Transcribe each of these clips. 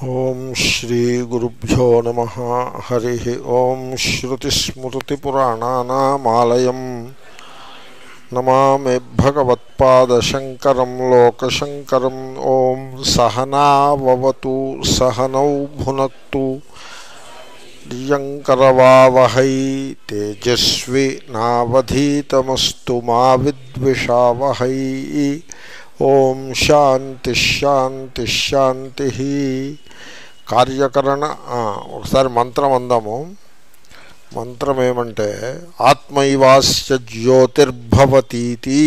ఓం శ్రీ గురుభ్యో నమ హరి ఓం శ్రుతిస్మృతిపురాణానామాలయం నమామి భగవత్పాదశంకరం లోకశంకరం ఓం సహనావతు సహనౌ భునక్తు యంకరవావహై తేజస్వి నావధీతమస్తు మా విద్విషావహై ఓం శాంతి శాంతి శాంతి కార్యకరణ ఆ, ఒకసారి మంత్రం అందాము మంత్రం ఏమంటే ఆత్మైవాస్య జ్యోతిర్భవతీతి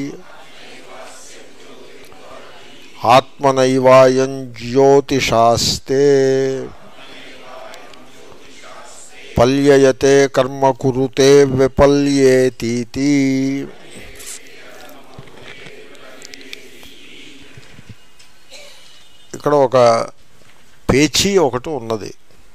ఆత్మనైవాయం జ్యోతిషాస్తే పల్యయతే కర్మ కురుతే విపల్యేతీతి ఇక్కడ ఒక పేచీ ఒకటి ఉన్నది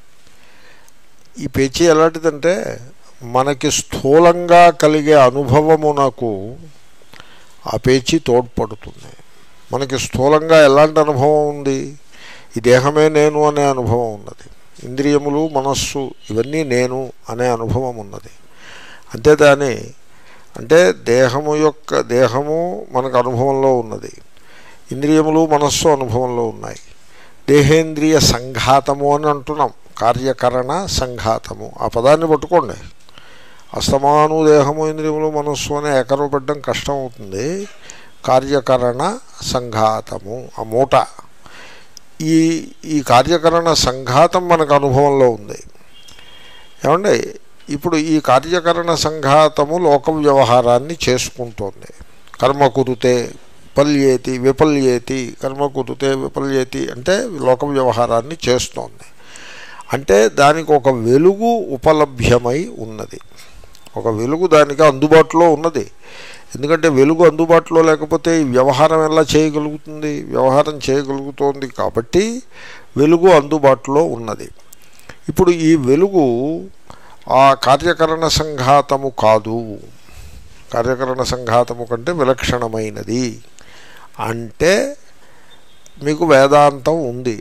ఈ పేచీ ఎలాంటిదంటే మనకి స్థూలంగా కలిగే అనుభవమునకు ఆ పేచీ తోడ్పడుతుంది మనకి స్థూలంగా ఎలాంటి అనుభవం ఉంది ఈ దేహమే నేను అనే అనుభవం ఉన్నది ఇంద్రియములు మనస్సు ఇవన్నీ నేను అనే అనుభవం ఉన్నది అంతేదాని అంటే దేహము యొక్క దేహము మనకు అనుభవంలో ఉన్నది ఇంద్రియములు మనస్సు అనుభవంలో ఉన్నాయి దేహేంద్రియ సంఘాతము అని అంటున్నాం కార్యకరణ సంఘాతము ఆ పదాన్ని పట్టుకోండి అస్తమాను దేహము ఇంద్రియములు మనస్సు అనే ఏకరవ పెట్టడం కష్టం అవుతుంది కార్యకరణ సంఘాతము ఆ మూట ఈ ఈ కార్యకరణ సంఘాతం మనకు అనుభవంలో ఉంది ఏమండి ఇప్పుడు ఈ కార్యకరణ సంఘాతము లోక వ్యవహారాన్ని చేసుకుంటోంది కర్మ కురుతే పల్యేతి విపల్యేతి కర్మ కురుతే విపల్యేతి అంటే లోక వ్యవహారాన్ని చేస్తోంది అంటే దానికి ఒక వెలుగు ఉపలభ్యమై ఉన్నది ఒక వెలుగు దానికి అందుబాటులో ఉన్నది ఎందుకంటే వెలుగు అందుబాటులో లేకపోతే ఈ వ్యవహారం ఎలా చేయగలుగుతుంది వ్యవహారం చేయగలుగుతోంది కాబట్టి వెలుగు అందుబాటులో ఉన్నది ఇప్పుడు ఈ వెలుగు ఆ కార్యకరణ సంఘాతము కాదు కార్యకరణ సంఘాతము కంటే విలక్షణమైనది అంటే మీకు వేదాంతం ఉంది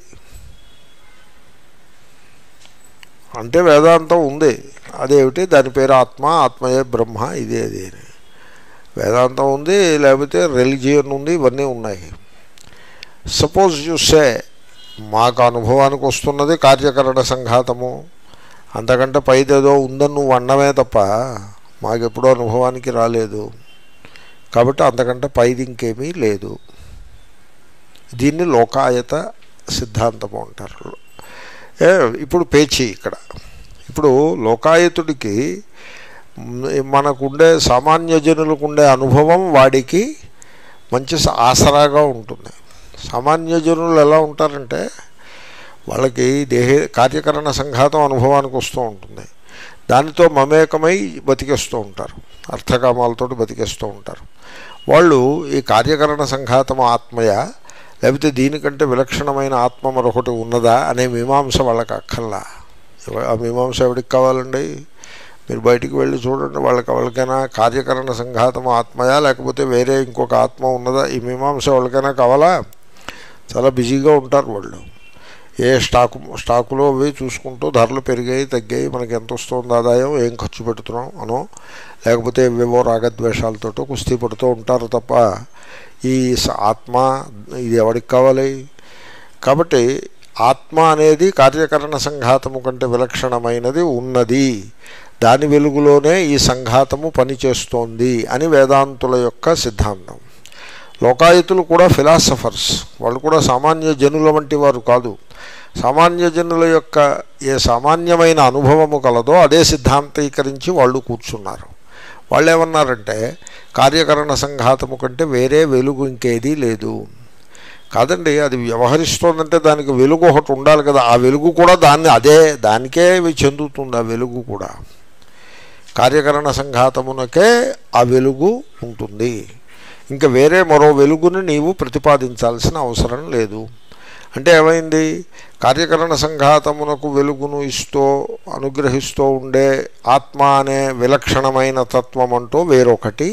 అంటే వేదాంతం ఉంది అదేమిటి దాని పేరు ఆత్మ ఆత్మయే బ్రహ్మ ఇదే అదే అని వేదాంతం ఉంది లేకపోతే రిలిజియన్ ఉంది ఇవన్నీ ఉన్నాయి సపోజ్ చూసే మాకు అనుభవానికి వస్తున్నది కార్యకరణ సంఘాతము అంతకంటే పైదేదో ఉందని నువ్వు అన్నమే తప్ప మాకెప్పుడూ అనుభవానికి రాలేదు కాబట్టి అంతకంటే పైది ఇంకేమీ లేదు దీన్ని లోకాయత సిద్ధాంతము అంటారు ఏ, ఇప్పుడు పేచీ ఇక్కడ ఇప్పుడు లోకాయతుడికి మ్, మనకుండే సామాన్య జనులకు ఉండే అనుభవం వాడికి మంచి స- ఆసరాగా ఉంటుంది సామాన్య జనులు ఎలా ఉంటారంటే వాళ్ళకి దేహ కార్యకరణ సంఘాతం అనుభవానికి వస్తూ ఉంటుంది దానితో మమేకమై బతికేస్తూ ఉంటారు అర్థకామాలతో బతికేస్తూ ఉంటారు వాళ్ళు ఈ కార్యకరణ సంఘాతం ఆత్మయ లేకపోతే దీనికంటే విలక్షణమైన ఆత్మ మరొకటి ఉన్నదా అనే మీమాంస వాళ్ళకి అక్కర్లా ఎవ- ఆ మీమాంస ఎవరికి కావాలండి మీరు బయటికి వెళ్ళి చూడండి వాళ్ళకి ఎవరికైనా కార్యకరణ సంఘాతం ఆత్మయా లేకపోతే వేరే ఇంకొక ఆత్మ ఉన్నదా ఈ మీమాంస వాళ్ళకైనా కావాలా చాలా బిజీగా ఉంటారు వాళ్ళు ఏ స్టాకు స్టాకులో అవి చూసుకుంటూ ధరలు పెరిగాయి తగ్గాయి మనకి ఎంత వస్తుంది ఆదాయం ఏం ఖర్చు పెడుతున్నాం అనో లేకపోతే ఏవేవో రాగద్వేషాలతోటో కుస్తీ పడుతూ ఉంటారు తప్ప ఈ స- ఆత్మ ఇది ఎవరికి కావాలి కాబట్టి ఆత్మ అనేది కార్యకరణ సంఘాతము కంటే విలక్షణమైనది ఉన్నది దాని వెలుగులోనే ఈ సంఘాతము పనిచేస్తోంది అని వేదాంతుల యొక్క సిద్ధాంతం లోకాయుతులు కూడా ఫిలాసఫర్స్ వాళ్ళు కూడా సామాన్య జనుల వంటి వారు కాదు సామాన్య జనుల యొక్క ఏ సామాన్యమైన అనుభవము కలదో అదే సిద్ధాంతీకరించి వాళ్ళు కూర్చున్నారు వాళ్ళు ఏమన్నారంటే కార్యకరణ సంఘాతము కంటే వేరే వెలుగు ఇంకేదీ లేదు కాదండి అది వ్యవహరిస్తోందంటే దానికి వెలుగు ఒకటి ఉండాలి కదా ఆ వెలుగు కూడా దాన్ని అదే దానికే ఇవి చెందుతుంది ఆ వెలుగు కూడా కార్యకరణ సంఘాతమునకే ఆ వెలుగు ఉంటుంది ఇంకా వేరే మరో వెలుగుని నీవు ప్రతిపాదించాల్సిన అవసరం లేదు అంటే ఏమైంది కార్యకరణ సంఘాతమునకు వెలుగును ఇస్తూ అనుగ్రహిస్తూ ఉండే ఆత్మ అనే విలక్షణమైన తత్వం అంటూ వేరొకటి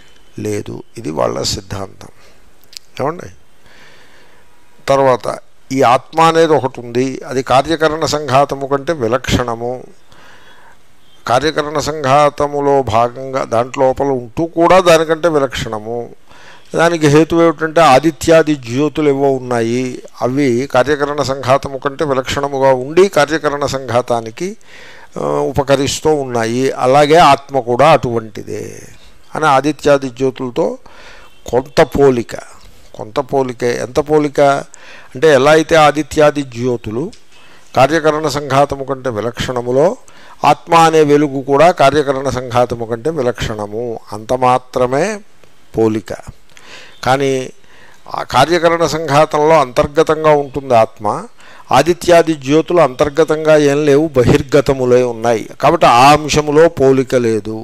లేదు ఇది వాళ్ళ సిద్ధాంతం ఏమండి తర్వాత ఈ ఆత్మ అనేది ఒకటి ఉంది అది కార్యకరణ సంఘాతము కంటే విలక్షణము కార్యకరణ సంఘాతములో భాగంగా దాంట్లోపల ఉంటూ కూడా దానికంటే విలక్షణము దానికి హేతు ఏమిటంటే ఆదిత్యాది జ్యోతులు ఏవో ఉన్నాయి అవి కార్యకరణ సంఘాతము కంటే విలక్షణముగా ఉండి కార్యకరణ సంఘాతానికి ఆ, ఉపకరిస్తూ ఉన్నాయి అలాగే ఆత్మ కూడా అటువంటిదే అని ఆదిత్యాది జ్యోతులతో కొంత పోలిక కొంత పోలికే ఎంత పోలిక అంటే ఎలా అయితే ఆదిత్యాది జ్యోతులు కార్యకరణ సంఘాతము కంటే విలక్షణములో ఆత్మ అనే వెలుగు కూడా కార్యకరణ సంఘాతము కంటే విలక్షణము అంత మాత్రమే పోలిక కానీ ఆ కార్యకరణ సంఘాతంలో అంతర్గతంగా ఉంటుంది ఆత్మ ఆదిత్యాది జ్యోతులు అంతర్గతంగా ఏం లేవు బహిర్గతములై ఉన్నాయి కాబట్టి ఆ అంశములో పోలిక లేదు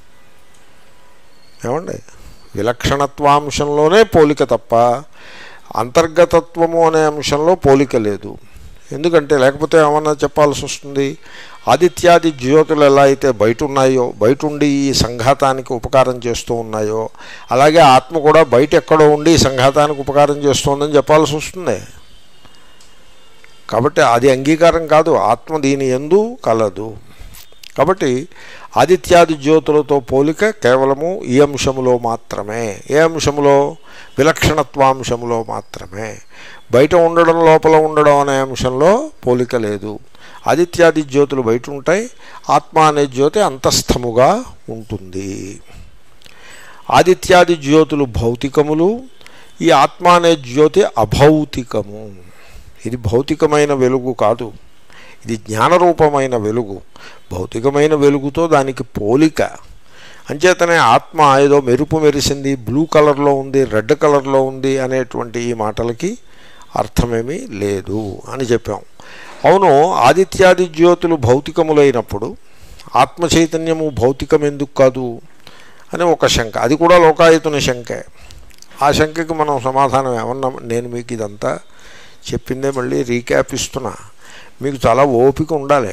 ఏమండి విలక్షణత్వాంశంలోనే పోలిక తప్ప అంతర్గతత్వము అనే అంశంలో పోలిక లేదు ఎందుకంటే లేకపోతే ఏమన్నా చెప్పాల్సి వస్తుంది ఆదిత్యాది జ్యోతులు ఎలా అయితే బయట ఉన్నాయో బయట ఉండి ఈ సంఘాతానికి ఉపకారం చేస్తూ ఉన్నాయో అలాగే ఆత్మ కూడా బయట ఎక్కడో ఉండి ఈ సంఘాతానికి ఉపకారం చేస్తోందని చెప్పాల్సి వస్తుంది కాబట్టి అది అంగీకారం కాదు ఆత్మ దీని ఎందు కలదు కాబట్టి ఆదిత్యాది జ్యోతులతో పోలిక కేవలము ఈ అంశములో మాత్రమే ఏ అంశములో విలక్షణత్వాంశములో మాత్రమే బయట ఉండడం లోపల ఉండడం అనే అంశంలో పోలిక లేదు ఆదిత్యాది జ్యోతులు బయట ఉంటాయి ఆత్మ అనే జ్యోతి అంతస్థముగా ఉంటుంది ఆదిత్యాది జ్యోతులు భౌతికములు ఈ ఆత్మ అనే జ్యోతి అభౌతికము ఇది భౌతికమైన వెలుగు కాదు ఇది జ్ఞానరూపమైన వెలుగు భౌతికమైన వెలుగుతో దానికి పోలిక అంచేతనే ఆత్మ ఏదో మెరుపు మెరిసింది బ్లూ కలర్లో ఉంది రెడ్ కలర్లో ఉంది అనేటువంటి ఈ మాటలకి అర్థమేమీ లేదు అని చెప్పాం అవును ఆదిత్యాది జ్యోతులు భౌతికములైనప్పుడు ఆత్మ చైతన్యము భౌతికం ఎందుకు కాదు అని ఒక శంక అది కూడా లోకాయుతుని శంకే ఆ శంకకి మనం సమాధానం ఏమన్నా నేను మీకు ఇదంతా చెప్పిందే మళ్ళీ రీక్యాప్ ఇస్తున్నా మీకు చాలా ఓపిక ఉండాలి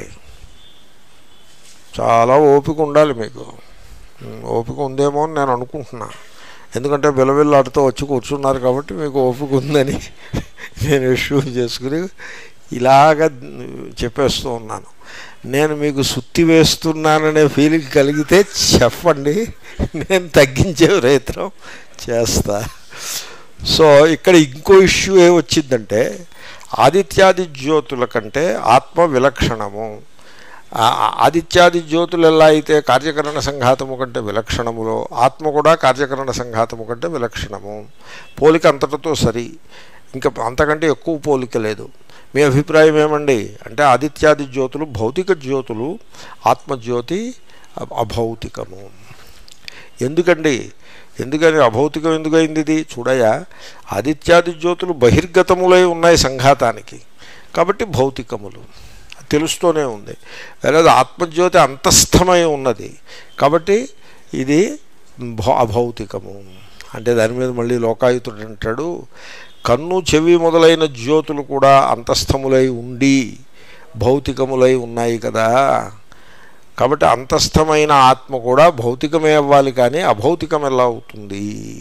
చాలా ఓపిక ఉండాలి మీకు ఉమ్, ఓపిక ఉందేమో అని నేను అనుకుంటున్నా ఎందుకంటే బిలబిల్లాడుతూ వచ్చి కూర్చున్నారు కాబట్టి మీకు ఓపిక ఉందని నేను ఇష్యూ చేసుకుని ఇలాగ చెప్పేస్తూ ఉన్నాను నేను మీకు సుత్తి వేస్తున్నాననే ఫీలింగ్ కలిగితే చెప్పండి నేను తగ్గించే ప్రయత్నం చేస్తా సో ఇక్కడ ఇంకో ఇష్యూ ఏ వచ్చిందంటే ఆదిత్యాది జ్యోతుల కంటే ఆత్మ విలక్షణము ఆ- ఆ- ఆదిత్యాది జ్యోతులు ఎలా అయితే కార్యకరణ సంఘాతము కంటే విలక్షణములో ఆత్మ కూడా కార్యకరణ సంఘాతము కంటే విలక్షణము పోలిక అంతటితో సరి ఇంకా అంతకంటే ఎక్కువ పోలిక లేదు మీ అభిప్రాయం ఏమండి అంటే ఆదిత్యాది జ్యోతులు భౌతిక జ్యోతులు ఆత్మజ్యోతి అ- అభౌతికము ఎందుకండి ఎందుకని అభౌతికం ఎందుకైంది ఇది చూడయా ఆదిత్యాది జ్యోతులు బహిర్గతములై ఉన్నాయి సంఘాతానికి కాబట్టి భౌతికములు తెలుస్తూనే ఉంది వేరే ఆత్మజ్యోతి అంతస్థమై ఉన్నది కాబట్టి ఇది భౌ- అభౌతికము అంటే దాని మీద మళ్ళీ లోకాయుతుడు అంటాడు కన్ను చెవి మొదలైన జ్యోతులు కూడా అంతస్థములై ఉండి భౌతికములై ఉన్నాయి కదా కాబట్టి అంతస్థమైన ఆత్మ కూడా భౌతికమే అవ్వాలి కానీ అభౌతికం ఎలా అవుతుంది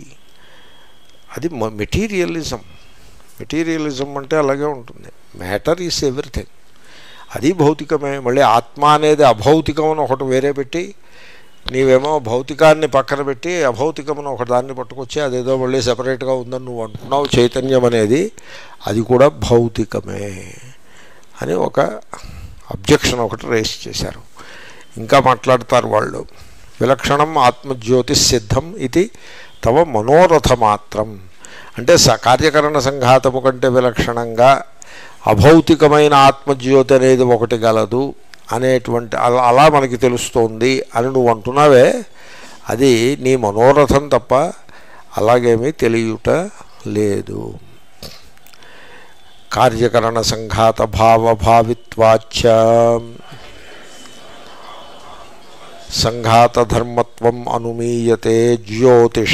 అది మెటీరియలిజం మెటీరియలిజం అంటే అలాగే ఉంటుంది మ్యాటర్ ఈస్ ఎవ్రీథింగ్ అది భౌతికమే మళ్ళీ ఆత్మ అనేది అభౌతికం అని ఒకటి వేరే పెట్టి నీవేమో భౌతికాన్ని పక్కన పెట్టి అభౌతికమని ఒక దాన్ని పట్టుకొచ్చి అదేదో మళ్ళీ సపరేట్గా ఉందని నువ్వు అంటున్నావు చైతన్యం అనేది అది కూడా భౌతికమే అని ఒక అబ్జెక్షన్ ఒకటి రేస్ చేశారు ఇంకా మాట్లాడతారు వాళ్ళు విలక్షణం ఆత్మజ్యోతి సిద్ధం ఇది తవ మనోరథ మాత్రం అంటే స కార్యకరణ సంఘాతము కంటే విలక్షణంగా అభౌతికమైన ఆత్మజ్యోతి అనేది ఒకటి గలదు అనేటువంటి అలా అలా మనకి తెలుస్తోంది అని నువ్వు అంటున్నావే అది నీ మనోరథం తప్ప అలాగేమీ తెలియట లేదు కార్యకరణ సంఘాత భావభావిత్వాచ సంఘాతధర్మత్వం అనుమీయతే జ్యోతిష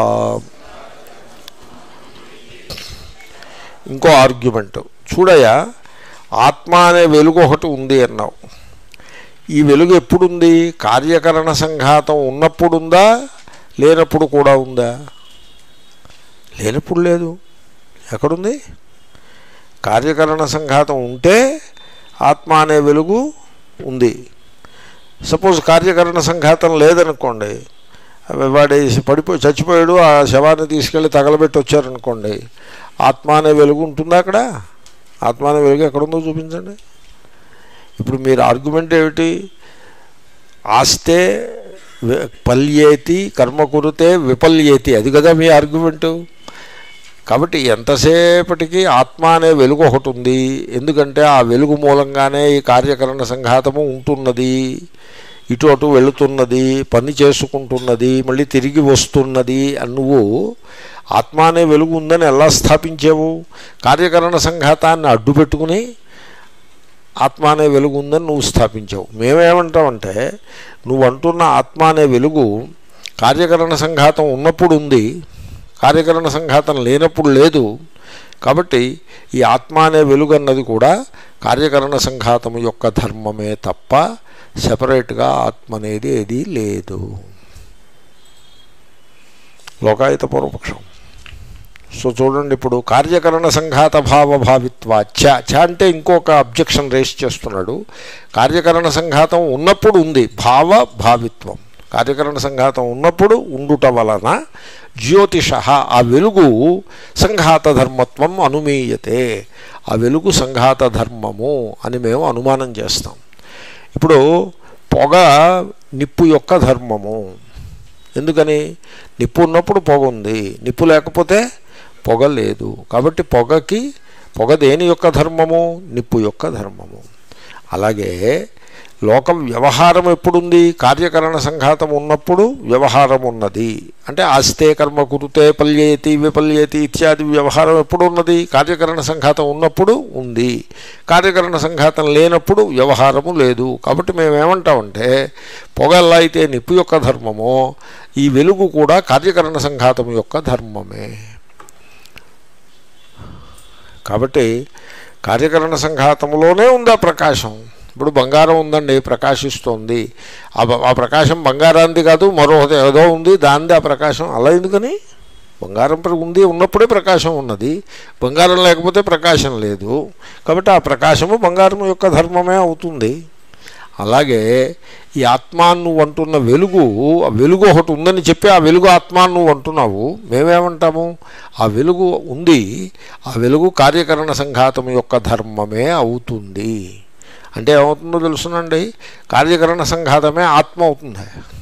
ఇంకో ఆర్గ్యుమెంట్ చూడయా ఆత్మ అనే వెలుగు ఒకటి ఉంది అన్నావు ఈ వెలుగు ఎప్పుడుంది కార్యకరణ సంఘాతం ఉన్నప్పుడు ఉందా లేనప్పుడు కూడా ఉందా లేనప్పుడు లేదు ఎక్కడుంది కార్యకరణ సంఘాతం ఉంటే ఆత్మ అనే వెలుగు ఉంది సపోజ్ కార్యకరణ సంఘాతం లేదనుకోండి వాడి పడిపోయి చచ్చిపోయాడు ఆ శవాన్ని తీసుకెళ్ళి తగలబెట్టి వచ్చారనుకోండి ఆత్మ అనే వెలుగు ఉంటుందా అక్కడ ఆత్మ అనే వెలుగు ఎక్కడుందో చూపించండి ఇప్పుడు మీరు ఆర్గ్యుమెంట్ ఏమిటి ఆస్తే వి- పల్యేతి కర్మ కురితే విపల్యేతి అది కదా మీ ఆర్గ్యుమెంటు కాబట్టి ఎంతసేపటికి ఆత్మ అనే వెలుగు ఒకటి ఉంది ఎందుకంటే ఆ వెలుగు మూలంగానే ఈ కార్యకరణ సంఘాతము ఉంటున్నది ఇటు అటు వెళుతున్నది పని చేసుకుంటున్నది మళ్ళీ తిరిగి వస్తున్నది అని నువ్వు ఆత్మ అనే వెలుగు ఉందని ఎలా స్థాపించావు కార్యకరణ సంఘాతాన్ని అడ్డు పెట్టుకుని ఆత్మ అనే వెలుగు ఉందని నువ్వు స్థాపించావు మేమేమంటామంటే నువ్వు అంటున్న ఆత్మ అనే వెలుగు కార్యకరణ సంఘాతం ఉన్నప్పుడు ఉంది కార్యకరణ సంఘాతం లేనప్పుడు లేదు కాబట్టి ఈ ఆత్మ అనే వెలుగు అన్నది కూడా కార్యకరణ సంఘాతం యొక్క ధర్మమే తప్ప సెపరేట్గా ఆత్మ అనేది ఏదీ లేదు లోకాయుత పూర్వపక్షం సో చూడండి ఇప్పుడు కార్యకరణ సంఘాత భావ భావిత్వ చ చ అంటే ఇంకొక అబ్జెక్షన్ రేస్ చేస్తున్నాడు కార్యకరణ సంఘాతం ఉన్నప్పుడు ఉంది భావ భావిత్వం కార్యకరణ సంఘాతం ఉన్నప్పుడు ఉండుట వలన జ్యోతిష ఆ వెలుగు సంఘాత ధర్మత్వం అనుమీయతే ఆ వెలుగు సంఘాత ధర్మము అని మేము అనుమానం చేస్తాం ఇప్పుడు పొగ నిప్పు యొక్క ధర్మము ఎందుకని నిప్పు ఉన్నప్పుడు పొగ ఉంది నిప్పు లేకపోతే పొగ లేదు కాబట్టి పొగకి పొగ దేని యొక్క ధర్మము నిప్పు యొక్క ధర్మము అలాగే లోకం వ్యవహారం ఎప్పుడుంది కార్యకరణ సంఘాతం ఉన్నప్పుడు వ్యవహారం ఉన్నది అంటే ఆస్తే కర్మ కురుతే పల్యేతి విపల్యేతి ఇత్యాది వ్యవహారం ఎప్పుడు ఉన్నది కార్యకరణ సంఘాతం ఉన్నప్పుడు ఉంది కార్యకరణ సంఘాతం లేనప్పుడు వ్యవహారము లేదు కాబట్టి మేము ఏమంటామంటే పొగ ఎలా అయితే నిప్పు యొక్క ధర్మమో ఈ వెలుగు కూడా కార్యకరణ సంఘాతం యొక్క ధర్మమే కాబట్టి కార్యకరణ సంఘాతంలోనే ఉంది ఆ ప్రకాశం ఇప్పుడు బంగారం ఉందండి ప్రకాశిస్తోంది ఆ బ- ఆ ప్రకాశం బంగారాంది కాదు మరో ఏదో ఉంది దాంది ఆ ప్రకాశం అలా ఎందుకని బంగారం ప్ర- ఉంది ఉన్నప్పుడే ప్రకాశం ఉన్నది బంగారం లేకపోతే ప్రకాశం లేదు కాబట్టి ఆ ప్రకాశము బంగారం యొక్క ధర్మమే అవుతుంది అలాగే ఈ ఆత్మ నువ్వు అంటున్న వెలుగు ఆ వెలుగు ఒకటి ఉందని చెప్పి ఆ వెలుగు ఆత్మ నువ్వు అంటున్నావు మేమేమంటాము ఆ వెలుగు ఉంది ఆ వెలుగు కార్యకరణ సంఘాతం యొక్క ధర్మమే అవుతుంది అంటే ఏమవుతుందో తెలుసునండి కార్యకరణ సంఘాతమే ఆత్మ అవుతుంది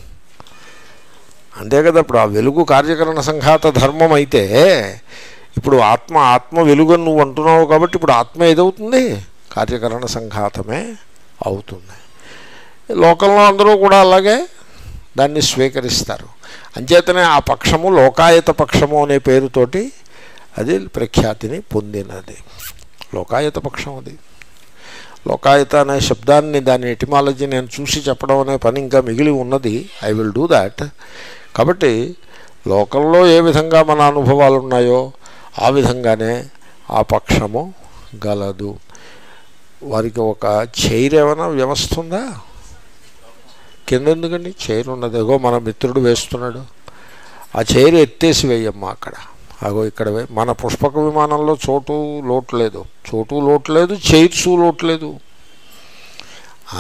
అంతే కదా ఇప్పుడు ఆ వెలుగు కార్యకరణ సంఘాత ధర్మం అయితే ఇప్పుడు ఆత్మ ఆత్మ వెలుగు అని నువ్వు అంటున్నావు కాబట్టి ఇప్పుడు ఆత్మ ఏదవుతుంది కార్యకరణ సంఘాతమే అవుతుంది లోకంలో అందరూ కూడా అలాగే దాన్ని స్వీకరిస్తారు అంచేతనే ఆ పక్షము లోకాయత పక్షము అనే పేరుతోటి అది ప్రఖ్యాతిని పొందినది లోకాయత పక్షం అది లోకాయత అనే శబ్దాన్ని దాని ఎటిమాలజీ నేను చూసి చెప్పడం అనే పని ఇంకా మిగిలి ఉన్నది ఐ విల్ డూ దాట్ కాబట్టి లోకంలో ఏ విధంగా మన అనుభవాలు ఉన్నాయో ఆ విధంగానే ఆ పక్షము గలదు వారికి ఒక చైర్ ఏమైనా వ్యవస్థ ఉందా కింద ఎందుకండి చైర్ ఉన్నది అగో మన మిత్రుడు వేస్తున్నాడు ఆ చైర్ ఎత్తేసి వేయమ్మా అక్కడ అగో ఇక్కడ వే- మన పుష్పక విమానంలో చోటు లోటు లేదు చోటు లోటు లేదు చైర్సు లోటు లేదు ఆ.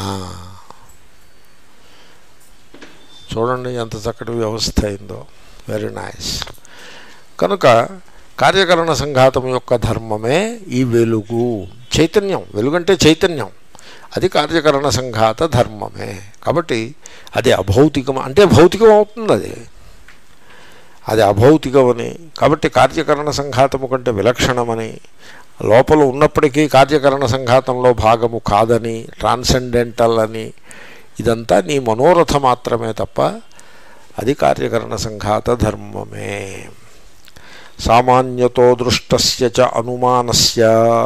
చూడండి ఎంత చక్కటి వ్యవస్థ అయిందో వెరీ నైస్ కనుక కార్యకరణ సంఘాతం యొక్క ధర్మమే ఈ వెలుగు చైతన్యం వెలుగంటే చైతన్యం అది కార్యకరణ సంఘాత ధర్మమే కాబట్టి అది అభౌతికం అంటే భౌతికం అవుతుంది అది అది అభౌతికమని కాబట్టి కార్యకరణ సంఘాతము కంటే విలక్షణమని లోపల ఉన్నప్పటికీ కార్యకరణ సంఘాతంలో భాగము కాదని ట్రాన్సెండెంటల్ అని ఇదంతా నీ మనోరథ మాత్రమే తప్ప అది కార్యకరణ సంఘాత ధర్మమే సామాన్యతో దృష్టస్య చ అనుమానస్య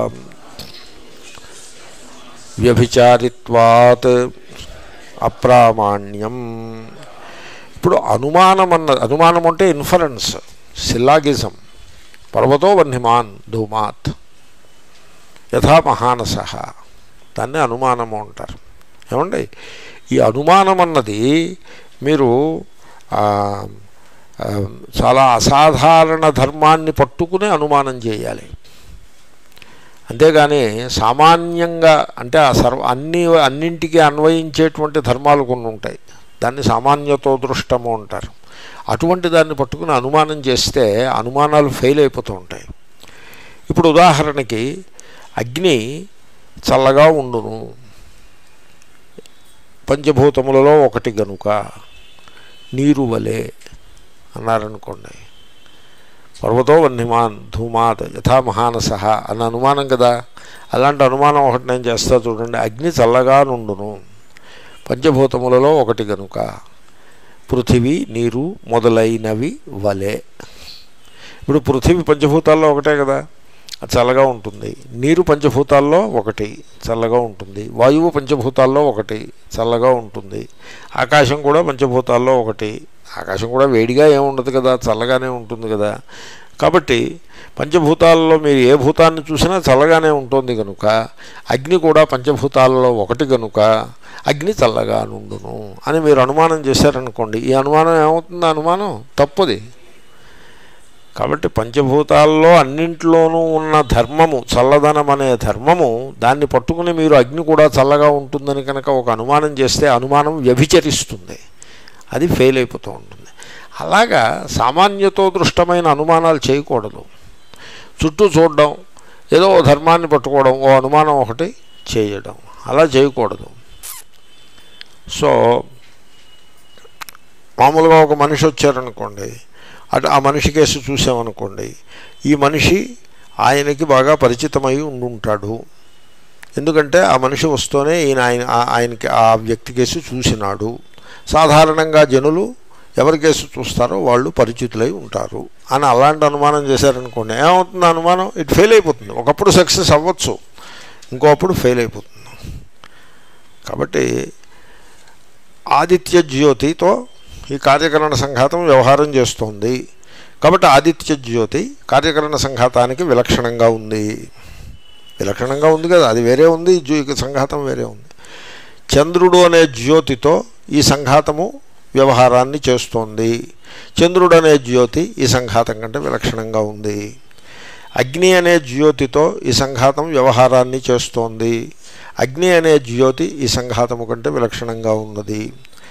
వ్యభిచారిత్వాత్ అప్రామాణ్యం ఇప్పుడు అనుమానం అన్న అనుమానం అంటే ఇన్ఫరెన్స్ సిల్లాగిజం పర్వతో వన్హిమాన్ ధూమాత్ యథా మహానస దాన్ని అనుమానము అంటారు ఏమండి ఈ అనుమానం అన్నది మీరు ఆ, ఆ, చాలా అసాధారణ ధర్మాన్ని పట్టుకుని అనుమానం చేయాలి అంతేగాని సామాన్యంగా అంటే ఆ సర్వ అన్ని అన్నింటికి అన్వయించేటువంటి ధర్మాలు కొన్ని ఉంటాయి దాన్ని సామాన్యతో దృష్టము అంటారు అటువంటి దాన్ని పట్టుకుని అనుమానం చేస్తే అనుమానాలు ఫెయిల్ అయిపోతూ ఉంటాయి ఇప్పుడు ఉదాహరణకి అగ్ని చల్లగా ఉండును పంచభూతములలో ఒకటి గనుక నీరు వలె అన్నారనుకోండి పర్వతో వన్యమాన్ ధూమాత్ యథా మహానస అన్న అనుమానం కదా అలాంటి అనుమానం ఒకటి నేను చేస్తా చూడండి అగ్ని చల్లగా నుండును పంచభూతములలో ఒకటి గనుక పృథివీ నీరు మొదలైనవి వలె ఇప్పుడు పృథివీ పంచభూతాల్లో ఒకటే కదా అది చల్లగా ఉంటుంది నీరు పంచభూతాల్లో ఒకటి చల్లగా ఉంటుంది వాయువు పంచభూతాల్లో ఒకటి చల్లగా ఉంటుంది ఆకాశం కూడా పంచభూతాల్లో ఒకటి ఆకాశం కూడా వేడిగా ఏముండదు కదా చల్లగానే ఉంటుంది కదా కాబట్టి పంచభూతాలలో మీరు ఏ భూతాన్ని చూసినా చల్లగానే ఉంటుంది కనుక అగ్ని కూడా పంచభూతాలలో ఒకటి కనుక అగ్ని చల్లగా నుండును అని మీరు అనుమానం చేశారనుకోండి ఈ అనుమానం ఏమవుతుంది అనుమానం తప్పుది కాబట్టి పంచభూతాల్లో అన్నింటిలోనూ ఉన్న ధర్మము చల్లదనం అనే ధర్మము దాన్ని పట్టుకుని మీరు అగ్ని కూడా చల్లగా ఉంటుందని కనుక ఒక అనుమానం చేస్తే అనుమానం వ్యభిచరిస్తుంది అది ఫెయిల్ అయిపోతూ ఉంటుంది అలాగా సామాన్యతో దృష్టమైన అనుమానాలు చేయకూడదు చుట్టూ చూడడం ఏదో ఓ ధర్మాన్ని పట్టుకోవడం ఓ అనుమానం ఒకటి చేయడం అలా చేయకూడదు సో మామూలుగా ఒక మనిషి వచ్చారనుకోండి అటు ఆ మనిషి కేసు చూసామనుకోండి ఈ మనిషి ఆయనకి బాగా పరిచితమై ఉండుంటాడు ఎందుకంటే ఆ మనిషి వస్తూనే ఈయన ఆయన ఆ- ఆయనకి ఆ వ్యక్తి కేసు చూసినాడు సాధారణంగా జనులు ఎవరి కేసు చూస్తారో వాళ్ళు పరిచితులై ఉంటారు అని అలాంటి అనుమానం చేశారనుకోండి ఏమవుతుంది అనుమానం ఇట్ ఫెయిల్ అయిపోతుంది ఒకప్పుడు సక్సెస్ అవ్వచ్చు ఇంకోప్పుడు ఫెయిల్ అయిపోతుంది కాబట్టి ఆదిత్య జ్యోతితో ఈ కార్యకరణ సంఘాతం వ్యవహారం చేస్తోంది కాబట్టి ఆదిత్య జ్యోతి కార్యకరణ సంఘాతానికి విలక్షణంగా ఉంది విలక్షణంగా ఉంది కదా అది వేరే ఉంది ఈ జ్యో- సంఘాతం వేరే ఉంది చంద్రుడు అనే జ్యోతితో ఈ సంఘాతము వ్యవహారాన్ని చేస్తోంది చంద్రుడు అనే జ్యోతి ఈ సంఘాతం కంటే విలక్షణంగా ఉంది అగ్ని అనే జ్యోతితో ఈ సంఘాతం వ్యవహారాన్ని చేస్తోంది అగ్ని అనే జ్యోతి ఈ సంఘాతము కంటే విలక్షణంగా ఉన్నది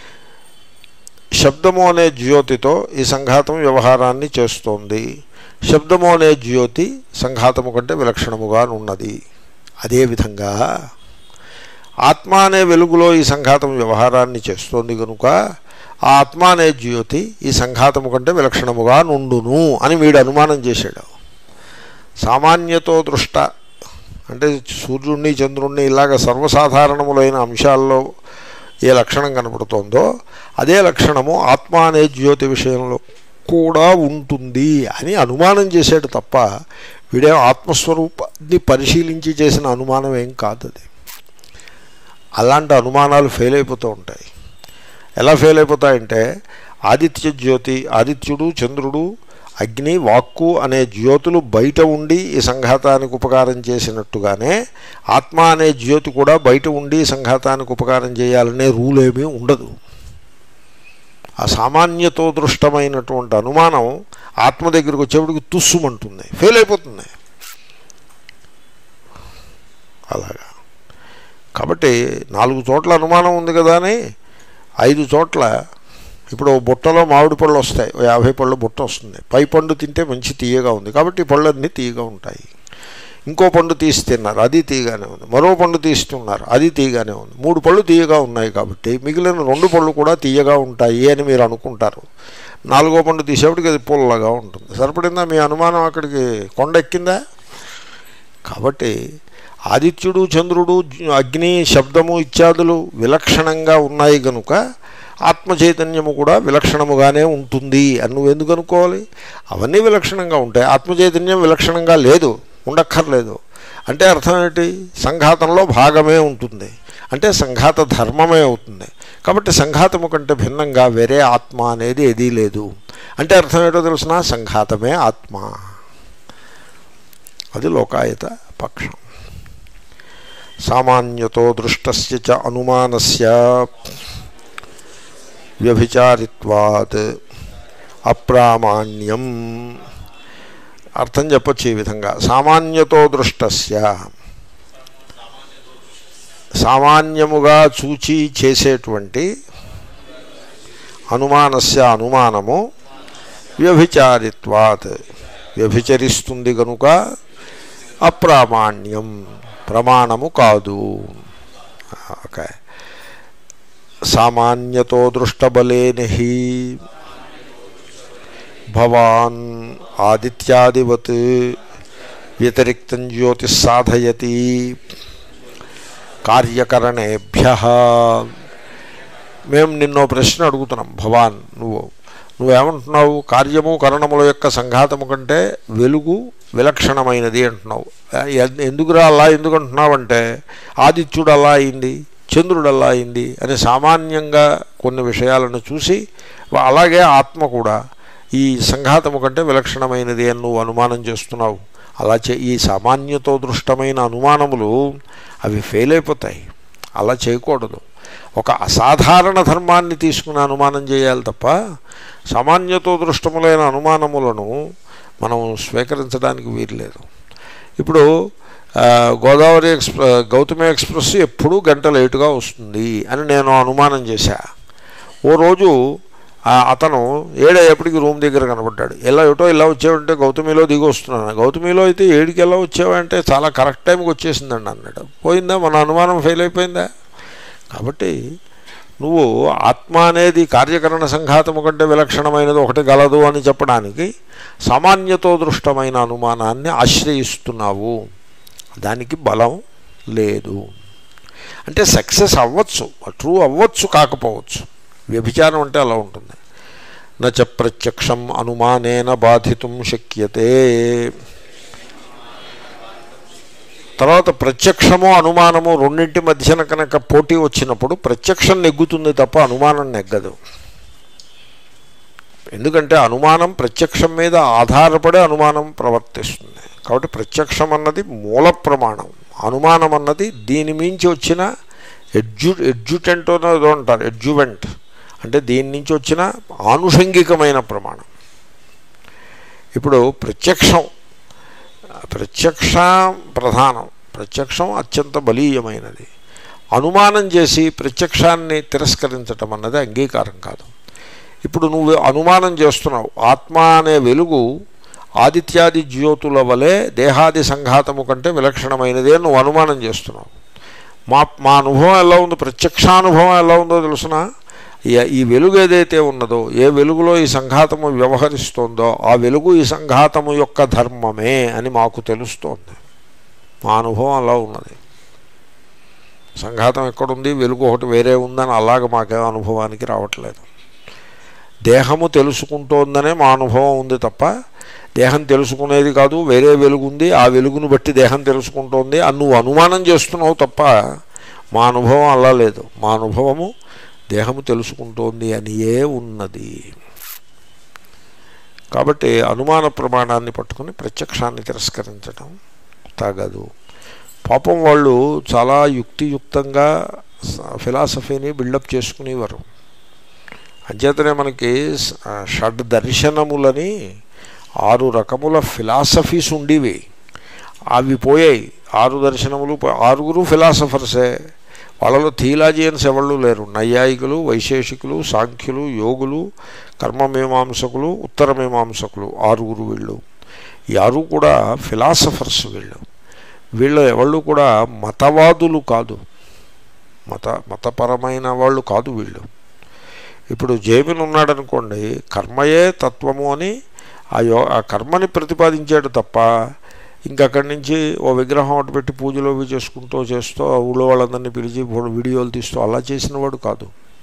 శబ్దము అనే జ్యోతితో ఈ సంఘాతం వ్యవహారాన్ని చేస్తోంది శబ్దము అనే జ్యోతి సంఘాతము కంటే విలక్షణముగా ఉన్నది అదేవిధంగా ఆత్మ అనే వెలుగులో ఈ సంఘాతం వ్యవహారాన్ని చేస్తోంది కనుక ఆ ఆత్మ అనే జ్యోతి ఈ సంఘాతము కంటే విలక్షణముగా నుండును అని వీడు అనుమానం చేశాడు సామాన్యతో దృష్ట అంటే సూర్యుడిని చంద్రుణ్ణి ఇలాగ సర్వసాధారణములైన అంశాల్లో ఏ లక్షణం కనపడుతోందో అదే లక్షణము ఆత్మ అనే జ్యోతి విషయంలో కూడా ఉంటుంది అని అనుమానం చేశాడు తప్ప వీడే ఆత్మస్వరూపాన్ని పరిశీలించి చేసిన అనుమానం ఏం కాదు అది అలాంటి అనుమానాలు ఫెయిల్ అయిపోతూ ఉంటాయి ఎలా ఫెయిల్ అయిపోతాయంటే ఆదిత్య జ్యోతి ఆదిత్యుడు చంద్రుడు అగ్ని వాక్కు అనే జ్యోతులు బయట ఉండి ఈ సంఘాతానికి ఉపకారం చేసినట్టుగానే ఆత్మ అనే జ్యోతి కూడా బయట ఉండి ఈ సంఘాతానికి ఉపకారం చేయాలనే రూల్ ఏమీ ఉండదు ఆ సామాన్యతో దృష్టమైనటువంటి అనుమానం ఆత్మ దగ్గరికి వచ్చేప్పటికి తుస్సుమంటుంది ఫెయిల్ అయిపోతుంది అలాగా కాబట్టి నాలుగు చోట్ల అనుమానం ఉంది కదా అని ఐదు చోట్ల ఇప్పుడు ఓ బుట్టలో మామిడి పళ్ళు వస్తాయి ఓ యాభై పళ్ళు బుట్ట వస్తుంది పై పండు తింటే మంచి తీయగా ఉంది కాబట్టి ఈ పళ్ళన్నీ తీయగా ఉంటాయి ఇంకో పండు తీసి తిన్నారు అది తీయగానే ఉంది మరో పండు తీస్తున్నారు అది తీయగానే ఉంది మూడు పళ్ళు తీయగా ఉన్నాయి కాబట్టి మిగిలిన రెండు పళ్ళు కూడా తీయగా ఉంటాయి అని మీరు అనుకుంటారు నాలుగో పండు తీసేపటికి అది పుల్లగా ఉంటుంది సరిపడిందా మీ అనుమానం అక్కడికి కొండ ఎక్కిందా కాబట్టి ఆదిత్యుడు చంద్రుడు జ- అగ్ని శబ్దము ఇత్యాదులు విలక్షణంగా ఉన్నాయి కనుక ఆత్మ చైతన్యము కూడా విలక్షణముగానే ఉంటుంది అని నువ్వు ఎందుకు అనుకోవాలి అవన్నీ విలక్షణంగా ఉంటాయి ఆత్మ చైతన్యం విలక్షణంగా లేదు ఉండక్కర్లేదు అంటే అర్థం ఏంటి సంఘాతంలో భాగమే ఉంటుంది అంటే సంఘాత ధర్మమే అవుతుంది కాబట్టి సంఘాతము కంటే భిన్నంగా వేరే ఆత్మ అనేది ఏదీ లేదు అంటే అర్థం ఏంటో తెలుసిన సంఘాతమే ఆత్మ అది లోకాయత పక్షం సామాన్యతో దృష్టస్య చ అనుమానస్య వ్యభిచారిత్వాత్ అప్రామాణ్యం అర్థం చెప్పొచ్చు ఈ విధంగా సామాన్యతో దృష్టస్య సామాన్యముగా చూచి చేసేటువంటి అనుమానస్య అనుమానము వ్యభిచారిత్వాత్ వ్యభిచరిస్తుంది కనుక అప్రామాణ్యం ప్రమాణము కాదు ఓకే సామాన్యతో దృష్టబలేని భవాన్ ఆదిత్యాదివత్ వ్యతిరిక్తం జ్యోతిష్ సాధయతి కార్యకరణేభ్య మేము నిన్నో ప్రశ్న అడుగుతున్నాం భవాన్ నువ్వు నువ్వేమంటున్నావు కార్యము కరణముల యొక్క సంఘాతము కంటే వెలుగు విలక్షణమైనది అంటున్నావు ఎ- ఎందుకురా అలా ఎందుకు అంటున్నావంటే ఆదిత్యుడు అలా అయింది చంద్రుడు అలా అయింది అని సామాన్యంగా కొన్ని విషయాలను చూసి వా- అలాగే ఆత్మ కూడా ఈ సంఘాతము కంటే విలక్షణమైనది అని నువ్వు అనుమానం చేస్తున్నావు అలా చే ఈ సామాన్యతో దృష్టమైన అనుమానములు అవి ఫెయిల్ అయిపోతాయి అలా చేయకూడదు ఒక అసాధారణ ధర్మాన్ని తీసుకుని అనుమానం చేయాలి తప్ప సామాన్యతో దృష్టములైన అనుమానములను మనం స్వీకరించడానికి వీల్లేదు ఇప్పుడు ఆ, గోదావరి ఎక్స్ప్రె గౌతమి ఎక్స్ప్రెస్ ఎప్పుడూ గంట లేటుగా వస్తుంది అని నేను అనుమానం చేశా ఓ రోజు ఆ అతను ఏడయ్యేపటికి రూమ్ దగ్గర కనబడ్డాడు ఎలా ఏటో ఇలా వచ్చావంటే గౌతమిలో దిగి వస్తున్నాను గౌతమిలో అయితే ఏడుకి ఎలా వచ్చావంటే చాలా కరెక్ట్ టైంకి వచ్చేసిందండి అన్నాడు పోయిందా మన అనుమానం ఫెయిల్ అయిపోయిందా కాబట్టి నువ్వు ఆత్మ అనేది కార్యకరణ సంఘాతము కంటే విలక్షణమైనది ఒకటి గలదు అని చెప్పడానికి సామాన్యతో దృష్టమైన అనుమానాన్ని ఆశ్రయిస్తున్నావు దానికి బలం లేదు అంటే సక్సెస్ అవ్వచ్చు ట్రూ అవ్వచ్చు కాకపోవచ్చు వ్యభిచారం అంటే అలా ఉంటుంది నచ ప్రత్యక్షం అనుమానేన బాధితుం శక్యతే తర్వాత ప్రత్యక్షము అనుమానము రెండింటి మధ్యన కనుక పోటీ వచ్చినప్పుడు ప్రత్యక్షం నెగ్గుతుంది తప్ప అనుమానం నెగ్గదు ఎందుకంటే అనుమానం ప్రత్యక్షం మీద ఆధారపడే అనుమానం ప్రవర్తిస్తుంది కాబట్టి ప్రత్యక్షం అన్నది మూల ప్రమాణం అనుమానం అన్నది దీని మించి వచ్చిన ఎడ్జు ఎడ్జుటెంట్ అనేది అంటారు ఎడ్జువెంట్ అంటే దీని నుంచి వచ్చిన ఆనుషంగికమైన ప్రమాణం ఇప్పుడు ప్రత్యక్షం ప్రత్యక్ష ప్రధానం ప్రత్యక్షం అత్యంత బలీయమైనది అనుమానం చేసి ప్రత్యక్షాన్ని తిరస్కరించటం అన్నది అంగీకారం కాదు ఇప్పుడు నువ్వు అనుమానం చేస్తున్నావు ఆత్మ అనే వెలుగు ఆదిత్యాది జ్యోతుల వలె దేహాది సంఘాతము కంటే విలక్షణమైనది అని నువ్వు అనుమానం చేస్తున్నావు మా మా అనుభవం ఎలా ఉందో ప్రత్యక్షానుభవం ఎలా ఉందో తెలుసిన ఈ వెలుగు ఏదైతే ఉన్నదో ఏ వెలుగులో ఈ సంఘాతము వ్యవహరిస్తోందో ఆ వెలుగు ఈ సంఘాతము యొక్క ధర్మమే అని మాకు తెలుస్తోంది మా అనుభవం అలా ఉన్నది సంఘాతం ఎక్కడుంది వెలుగు ఒకటి వేరే ఉందని అలాగ మాకేం అనుభవానికి రావట్లేదు దేహము తెలుసుకుంటోందనే మా అనుభవం ఉంది తప్ప దేహం తెలుసుకునేది కాదు వేరే వెలుగు ఉంది ఆ వెలుగును బట్టి దేహం తెలుసుకుంటోంది అని నువ్వు అనుమానం చేస్తున్నావు తప్ప మా అనుభవం అలా లేదు మా అనుభవము దేహము తెలుసుకుంటోంది అనియే ఉన్నది కాబట్టి అనుమాన ప్రమాణాన్ని పట్టుకుని ప్రత్యక్షాన్ని తిరస్కరించడం తగదు పాపం వాళ్ళు చాలా యుక్తియుక్తంగా ఫిలాసఫీని బిల్డప్ చేసుకునేవారు అంచేతనే మనకి షడ్ దర్శనములని ఆరు రకముల ఫిలాసఫీస్ ఉండేవి అవి పోయాయి ఆరు దర్శనములు ఆరుగురు ఫిలాసఫర్సే వాళ్ళలో థియలాజియన్స్ ఎవళ్ళు లేరు నైయాయికులు వైశేషికులు సాంఖ్యులు యోగులు కర్మమీమాంసకులు ఉత్తరమీమాంసకులు ఆరుగురు వీళ్ళు ఈ ఆరు కూడా ఫిలాసఫర్స్ వీళ్ళు వీళ్ళు ఎవళ్ళు కూడా మతవాదులు కాదు మత మతపరమైన వాళ్ళు కాదు వీళ్ళు ఇప్పుడు జైమిన్ ఉన్నాడనుకోండి కర్మయే తత్వము అని ఆ యో ఆ కర్మని ప్రతిపాదించాడు తప్ప ఇంకక్కడి నుంచి ఓ విగ్రహం ఒకటి పెట్టి పూజలు అవి చేసుకుంటూ చేస్తూ ఊళ్ళో వాళ్ళందరినీ పిలిచి వీడియోలు తీస్తూ అలా చేసిన వాడు కాదు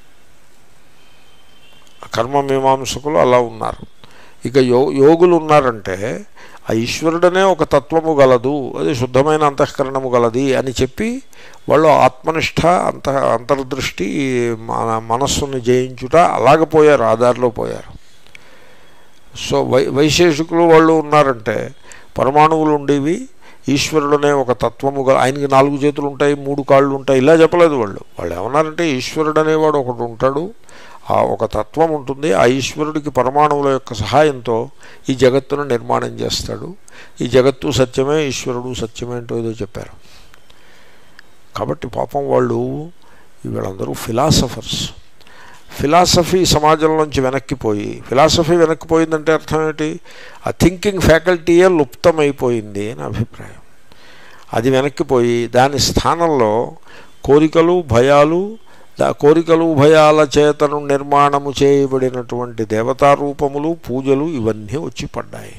కర్మ మీమాంసకులు అలా ఉన్నారు ఇక యో యోగులు ఉన్నారంటే ఆ ఈశ్వరుడనే ఒక తత్వము గలదు అది శుద్ధమైన అంతఃకరణము గలది అని చెప్పి వాళ్ళు ఆత్మనిష్ట అంత అంతర్దృష్టి మన మనస్సును జయించుట అలాగ పోయారు ఆధార్లో పోయారు సో వై వైశేషికులు వాళ్ళు ఉన్నారంటే పరమాణువులు ఉండేవి ఈశ్వరుడనే ఒక తత్వము గల ఆయనకి నాలుగు చేతులు ఉంటాయి మూడు కాళ్ళు ఉంటాయి ఇలా చెప్పలేదు వాళ్ళు వాళ్ళు ఏమన్నారంటే ఈశ్వరుడు అనేవాడు ఒకడు ఉంటాడు ఆ ఒక తత్వం ఉంటుంది ఆ ఈశ్వరుడికి పరమాణువుల యొక్క సహాయంతో ఈ జగత్తును నిర్మాణం చేస్తాడు ఈ జగత్తు సత్యమే ఈశ్వరుడు సత్యమే అంటూ ఏదో చెప్పారు కాబట్టి పాపం వాళ్ళు వీళ్ళందరూ ఫిలాసఫర్స్ ఫిలాసఫీ సమాజంలోంచి వెనక్కిపోయి ఫిలాసఫీ వెనక్కిపోయిందంటే అర్థం ఏంటి ఆ థింకింగ్ ఫ్యాకల్టీయే లుప్తమైపోయింది అని అభిప్రాయం అది వెనక్కిపోయి దాని స్థానంలో కోరికలు భయాలు దా కోరికలు భయాల చేతను నిర్మాణము చేయబడినటువంటి దేవతారూపములు పూజలు ఇవన్నీ వచ్చి పడ్డాయి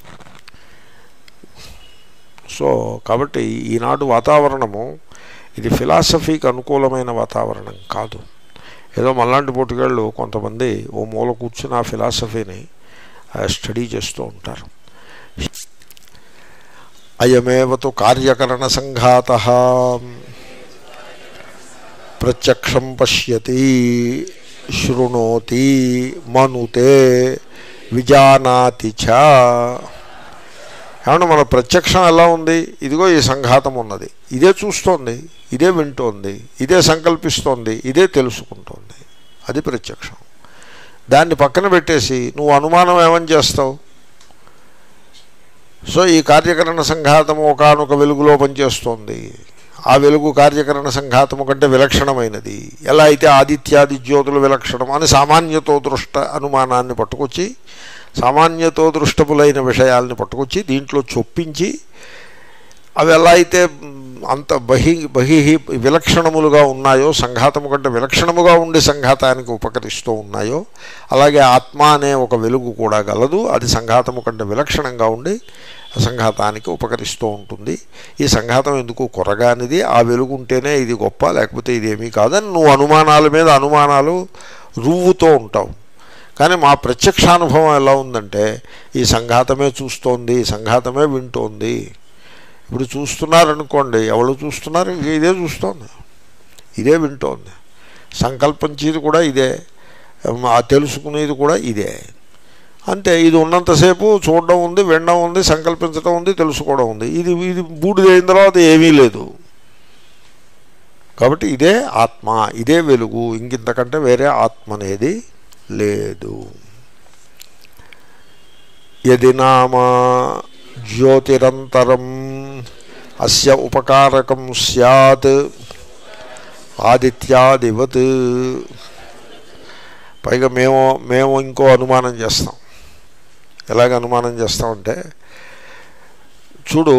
సో కాబట్టి ఈనాడు వాతావరణము ఇది ఫిలాసఫీకి అనుకూలమైన వాతావరణం కాదు ఏదో మళ్ళాంటి పోటుగాళ్ళు కొంతమంది ఓ మూల కూర్చుని ఆ ఫిలాసఫీని స్టడీ చేస్తూ ఉంటారు అయమేవతు కార్యకరణ సంఘాత ప్రత్యక్షం పశ్యతి శృణోతి మనుతే విజానాతి చ ఏమన్నా మన ప్రత్యక్షం ఎలా ఉంది ఇదిగో ఈ సంఘాతం ఉన్నది ఇదే చూస్తోంది ఇదే వింటోంది ఇదే సంకల్పిస్తోంది ఇదే తెలుసుకుంటోంది అది ప్రత్యక్షం దాన్ని పక్కన పెట్టేసి నువ్వు అనుమానం ఏమని చేస్తావు సో ఈ కార్యకరణ సంఘాతము ఒకనొక వెలుగులో పనిచేస్తోంది ఆ వెలుగు కార్యకరణ సంఘాతము కంటే విలక్షణమైనది ఎలా అయితే ఆదిత్యాది జ్యోతులు విలక్షణం అని సామాన్యతో దృష్ట అనుమానాన్ని పట్టుకొచ్చి సామాన్యతో దృష్టపులైన విషయాల్ని పట్టుకొచ్చి దీంట్లో చొప్పించి అవి ఎలా అయితే అంత బహి బహి విలక్షణములుగా ఉన్నాయో సంఘాతము కంటే విలక్షణముగా ఉండి సంఘాతానికి ఉపకరిస్తూ ఉన్నాయో అలాగే ఆత్మ అనే ఒక వెలుగు కూడా గలదు అది సంఘాతము కంటే విలక్షణంగా ఉండి సంఘాతానికి ఉపకరిస్తూ ఉంటుంది ఈ సంఘాతం ఎందుకు కొరగానిది ఆ వెలుగు ఉంటేనే ఇది గొప్ప లేకపోతే ఇదేమీ కాదని నువ్వు అనుమానాల మీద అనుమానాలు రువ్వుతూ ఉంటావు కానీ మా ప్రత్యక్షానుభవం ఎలా ఉందంటే ఈ సంఘాతమే చూస్తోంది సంఘాతమే వింటోంది ఇప్పుడు చూస్తున్నారనుకోండి ఎవరు చూస్తున్నారు ఇదే చూస్తోంది ఇదే వింటోంది సంకల్పించేది కూడా ఇదే ఆ తెలుసుకునేది కూడా ఇదే అంతే ఇది ఉన్నంతసేపు చూడడం ఉంది వినడం ఉంది సంకల్పించడం ఉంది తెలుసుకోవడం ఉంది ఇది ఇది బూడిదైన తర్వాత ఏమీ లేదు కాబట్టి ఇదే ఆత్మ ఇదే వెలుగు ఇంకింతకంటే వేరే ఆత్మ అనేది లేదు యది నామా జ్యోతిరంతరం అస్య ఉపకారకం సత్ ఆదిత్యాదివత్ పైగా మేము మేము ఇంకో అనుమానం చేస్తాం ఎలాగ అనుమానం చేస్తామంటే చూడు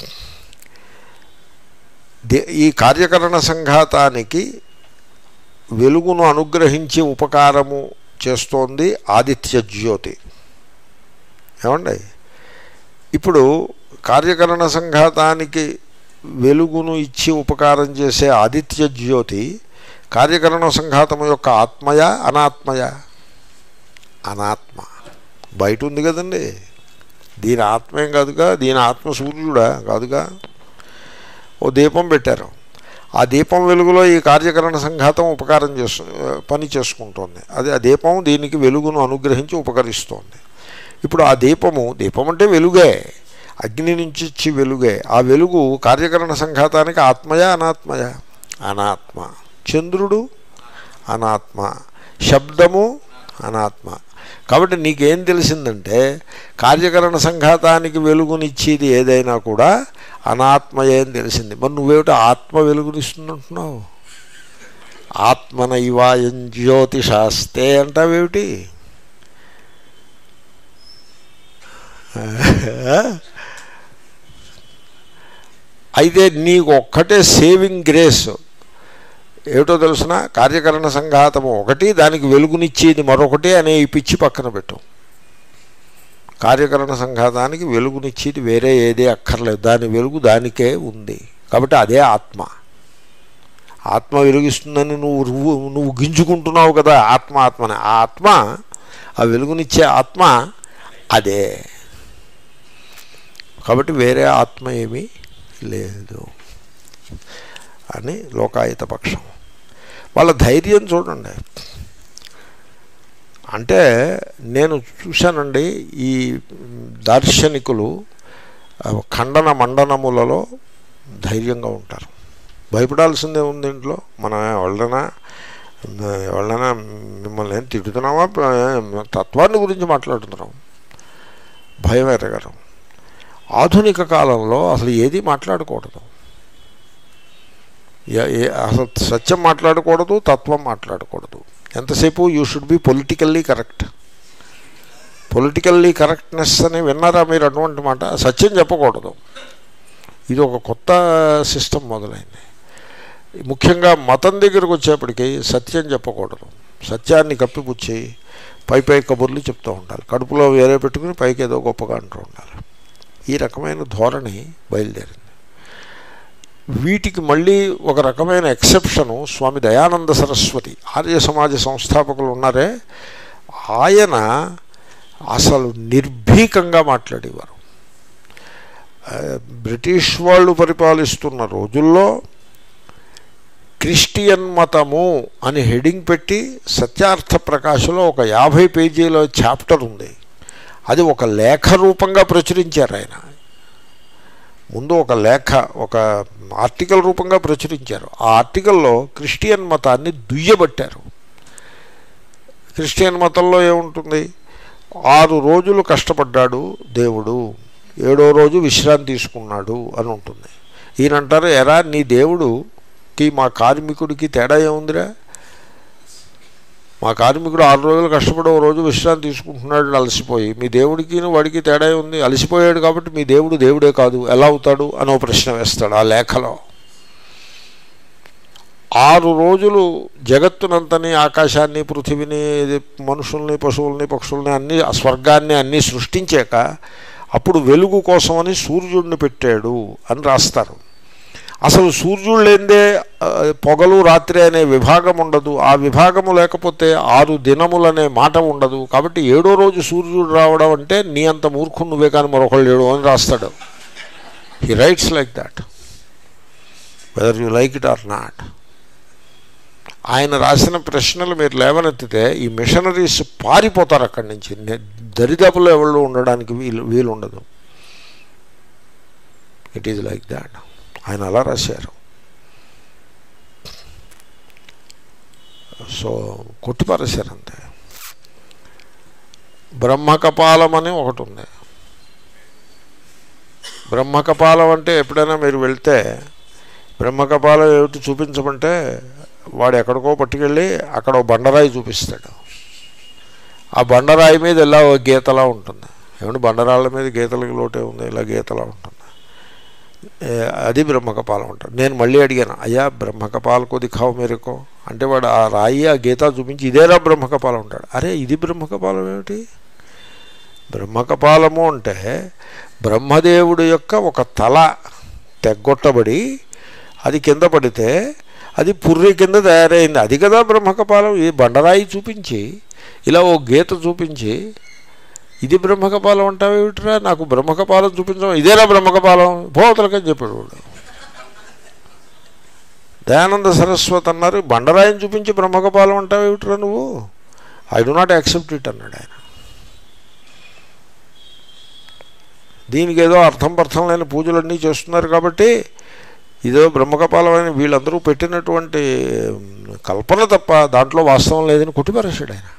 ఈ కార్యకరణ సంఘాతానికి వెలుగును అనుగ్రహించి ఉపకారము చేస్తోంది ఆదిత్య జ్యోతి ఏమండి ఇప్పుడు కార్యకరణ సంఘాతానికి వెలుగును ఇచ్చి ఉపకారం చేసే ఆదిత్య జ్యోతి కార్యకరణ సంఘాతం యొక్క ఆత్మయ అనాత్మయ అనాత్మ బయట ఉంది కదండి దీని ఆత్మేం కాదుగా దీని ఆత్మ సూర్యుడా కాదుగా ఓ దీపం పెట్టారు ఆ దీపం వెలుగులో ఈ కార్యకరణ సంఘాతం ఉపకారం చేసు పని చేసుకుంటోంది అది ఆ దీపం దీనికి వెలుగును అనుగ్రహించి ఉపకరిస్తోంది ఇప్పుడు ఆ దీపము దీపం అంటే వెలుగే అగ్ని నుంచి ఇచ్చి వెలుగే ఆ వెలుగు కార్యకరణ సంఘాతానికి ఆత్మయ అనాత్మయ అనాత్మ చంద్రుడు అనాత్మ శబ్దము అనాత్మ కాబట్టి నీకేం తెలిసిందంటే కార్యకరణ సంఘాతానికి వెలుగునిచ్చేది ఏదైనా కూడా అనాత్మయే అని తెలిసింది మరి నువ్వేమిటి ఆత్మ వెలుగునిస్తుందంటున్నావు ఆత్మన ఇవాయం జ్యోతిషాస్తే అంటావేమిటి అయితే నీకు ఒక్కటే సేవింగ్ గ్రేస్ ఏమిటో తెలుసిన కార్యకరణ సంఘాతము ఒకటి దానికి వెలుగునిచ్చేది మరొకటి అనే ఈ పిచ్చి పక్కన పెట్టు కార్యకరణ సంఘాతానికి వెలుగునిచ్చేది వేరే ఏదే అక్కర్లేదు దాని వెలుగు దానికే ఉంది కాబట్టి అదే ఆత్మ ఆత్మ వెలుగిస్తుందని నువ్వు నువ్వు నువ్వు గింజుకుంటున్నావు కదా ఆత్మ ఆత్మని ఆ ఆత్మ ఆ వెలుగునిచ్చే ఆత్మ అదే కాబట్టి వేరే ఆత్మ ఏమీ లేదు అని లోకాయత పక్షం వాళ్ళ ధైర్యం చూడండి అంటే నేను చూశానండి ఈ దార్శనికులు ఖండన మండనములలో ధైర్యంగా ఉంటారు భయపడాల్సిందే ఉంది ఇంట్లో మనం ఎవరైనా ఎవరైనా మిమ్మల్ని ఏం తిడుతున్నామా తత్వాన్ని గురించి మాట్లాడుతున్నాం భయం ఎరగడం ఆధునిక కాలంలో అసలు ఏది మాట్లాడకూడదు ఏ- ఏ- అసలు సత్యం మాట్లాడకూడదు తత్వం మాట్లాడకూడదు ఎంతసేపు you should be politically correct politically correctness అని విన్నారా మీరు అటువంటి మాట సత్యం చెప్పకూడదు ఇది ఒక కొత్త సిస్టమ్ మొదలైంది ముఖ్యంగా మతం దగ్గరకు వచ్చేప్పటికి సత్యం చెప్పకూడదు సత్యాన్ని కప్పిపుచ్చి పై పై కబుర్లు చెప్తూ ఉండాలి కడుపులో వేరే పెట్టుకుని పైకి ఏదో గొప్పగా అంటూ ఉండాలి ఈ రకమైన ధోరణి బయలుదేరింది వీటికి మళ్ళీ ఒక రకమైన ఎక్సెప్షను స్వామి దయానంద సరస్వతి ఆర్య సమాజ సంస్థాపకులు ఉన్నారే ఆయన అసలు నిర్భీకంగా మాట్లాడేవారు ఆ, బ్రిటిష్ వాళ్ళు పరిపాలిస్తున్న రోజుల్లో క్రిస్టియన్ మతము అని హెడింగ్ పెట్టి సత్యార్థ ప్రకాశంలో ఒక యాభై పేజీల చాప్టర్ ఉంది అది ఒక లేఖ రూపంగా ప్రచురించారు ఆయన ముందు ఒక లేఖ ఒక ఆర్టికల్ రూపంగా ప్రచురించారు ఆ ఆర్టికల్లో క్రిస్టియన్ మతాన్ని దుయ్యబట్టారు క్రిస్టియన్ మతంలో ఏముంటుంది ఆరు రోజులు కష్టపడ్డాడు దేవుడు ఏడో రోజు విశ్రాంతి తీసుకున్నాడు అని ఉంటుంది ఈయనంటారు ఎరా నీ దేవుడుకి మా కార్మికుడికి తేడా ఏముందిరా మా కార్మికుడు ఆరు రోజులు కష్టపడి ఓ రోజు విశ్రాంతి తీసుకుంటున్నాడు అలసిపోయి మీ దేవుడికి వాడికి తేడా ఉంది అలసిపోయాడు కాబట్టి మీ దేవుడు దేవుడే కాదు ఎలా అవుతాడు అని ఒక ప్రశ్న వేస్తాడు ఆ లేఖలో ఆరు రోజులు జగత్తునంతని ఆకాశాన్ని పృథివిని ఇది మనుషుల్ని పశువుల్ని పక్షుల్ని అన్ని ఆ స్వర్గాన్ని అన్నీ సృష్టించాక అప్పుడు వెలుగు కోసమని సూర్యుడిని పెట్టాడు అని రాస్తారు అసలు సూర్యుడు లేదే ఆ, పొగలు రాత్రి అనే విభాగం ఉండదు ఆ విభాగము లేకపోతే ఆరు దినములనే మాట ఉండదు కాబట్టి ఏడో రోజు సూర్యుడు రావడం అంటే నీ అంత మూర్ఖుడు నువ్వే కానీ మరొకళ్ళు లేడు అని రాస్తాడు he writes like that whether you like it or not ఆయన రాసిన ప్రశ్నలు మీరు లేవనెత్తితే ఈ మిషనరీస్ పారిపోతారు అక్కడి నుంచి నే- దరిదాపులో ఎవరు ఉండడానికి వీలు వీలు ఉండదు ఇట్ ఈజ్ లైక్ దాట్ ఆయన అలా రాశారు సో కొట్టిపారేశారు అంతే బ్రహ్మకపాలం అని ఒకటి ఉంది బ్రహ్మకపాలం అంటే ఎప్పుడైనా మీరు వెళ్తే బ్రహ్మకపాలం ఏమిటి చూపించమంటే వాడు ఎక్కడికో పట్టుకెళ్ళి అక్కడ ఓ బండరాయి చూపిస్తాడు ఆ బండరాయి మీద ఇలా ఓ గీతలా ఉంటుంది ఏమంటే బండరాళ్ళ మీద గీతలకి లోటే ఉంది ఇలా గీతలా ఉంటుంది ఏ, అది బ్రహ్మకపాలం అంటారు నేను మళ్ళీ అడిగాను అయ్యా బ్రహ్మకపాలకు దిఖావు మేరకు అంటే వాడు ఆ రాయి ఆ గీత చూపించి ఇదేరా బ్రహ్మకపాలం అంటాడు అరే ఇది బ్రహ్మకపాలం ఏమిటి బ్రహ్మకపాలము అంటే బ్రహ్మదేవుడు యొక్క ఒక తల తెగ్గొట్టబడి అది కింద పడితే అది పుర్రి కింద తయారైంది అది కదా బ్రహ్మకపాలం ఈ బండరాయి చూపించి ఇలా ఓ గీత చూపించి ఇది బ్రహ్మకపాలం అంటావేమిట్రా నాకు బ్రహ్మకపాలం చూపించడం ఇదేనా బ్రహ్మకపాలం భోవతలకని చెప్పాడు వాడు దయానంద సరస్వతి అన్నారు బండరాయిని చూపించి బ్రహ్మకపాలం అంటావేమిట్రా నువ్వు I do not accept it అన్నాడు ఆయన దీనికి ఏదో అర్థం పర్థం లేని పూజలన్నీ చేస్తున్నారు కాబట్టి ఇదో బ్రహ్మకపాలమైన వీళ్ళందరూ పెట్టినటువంటి కల్పన తప్ప దాంట్లో వాస్తవం లేదని కొట్టిపారేశాడు ఆయన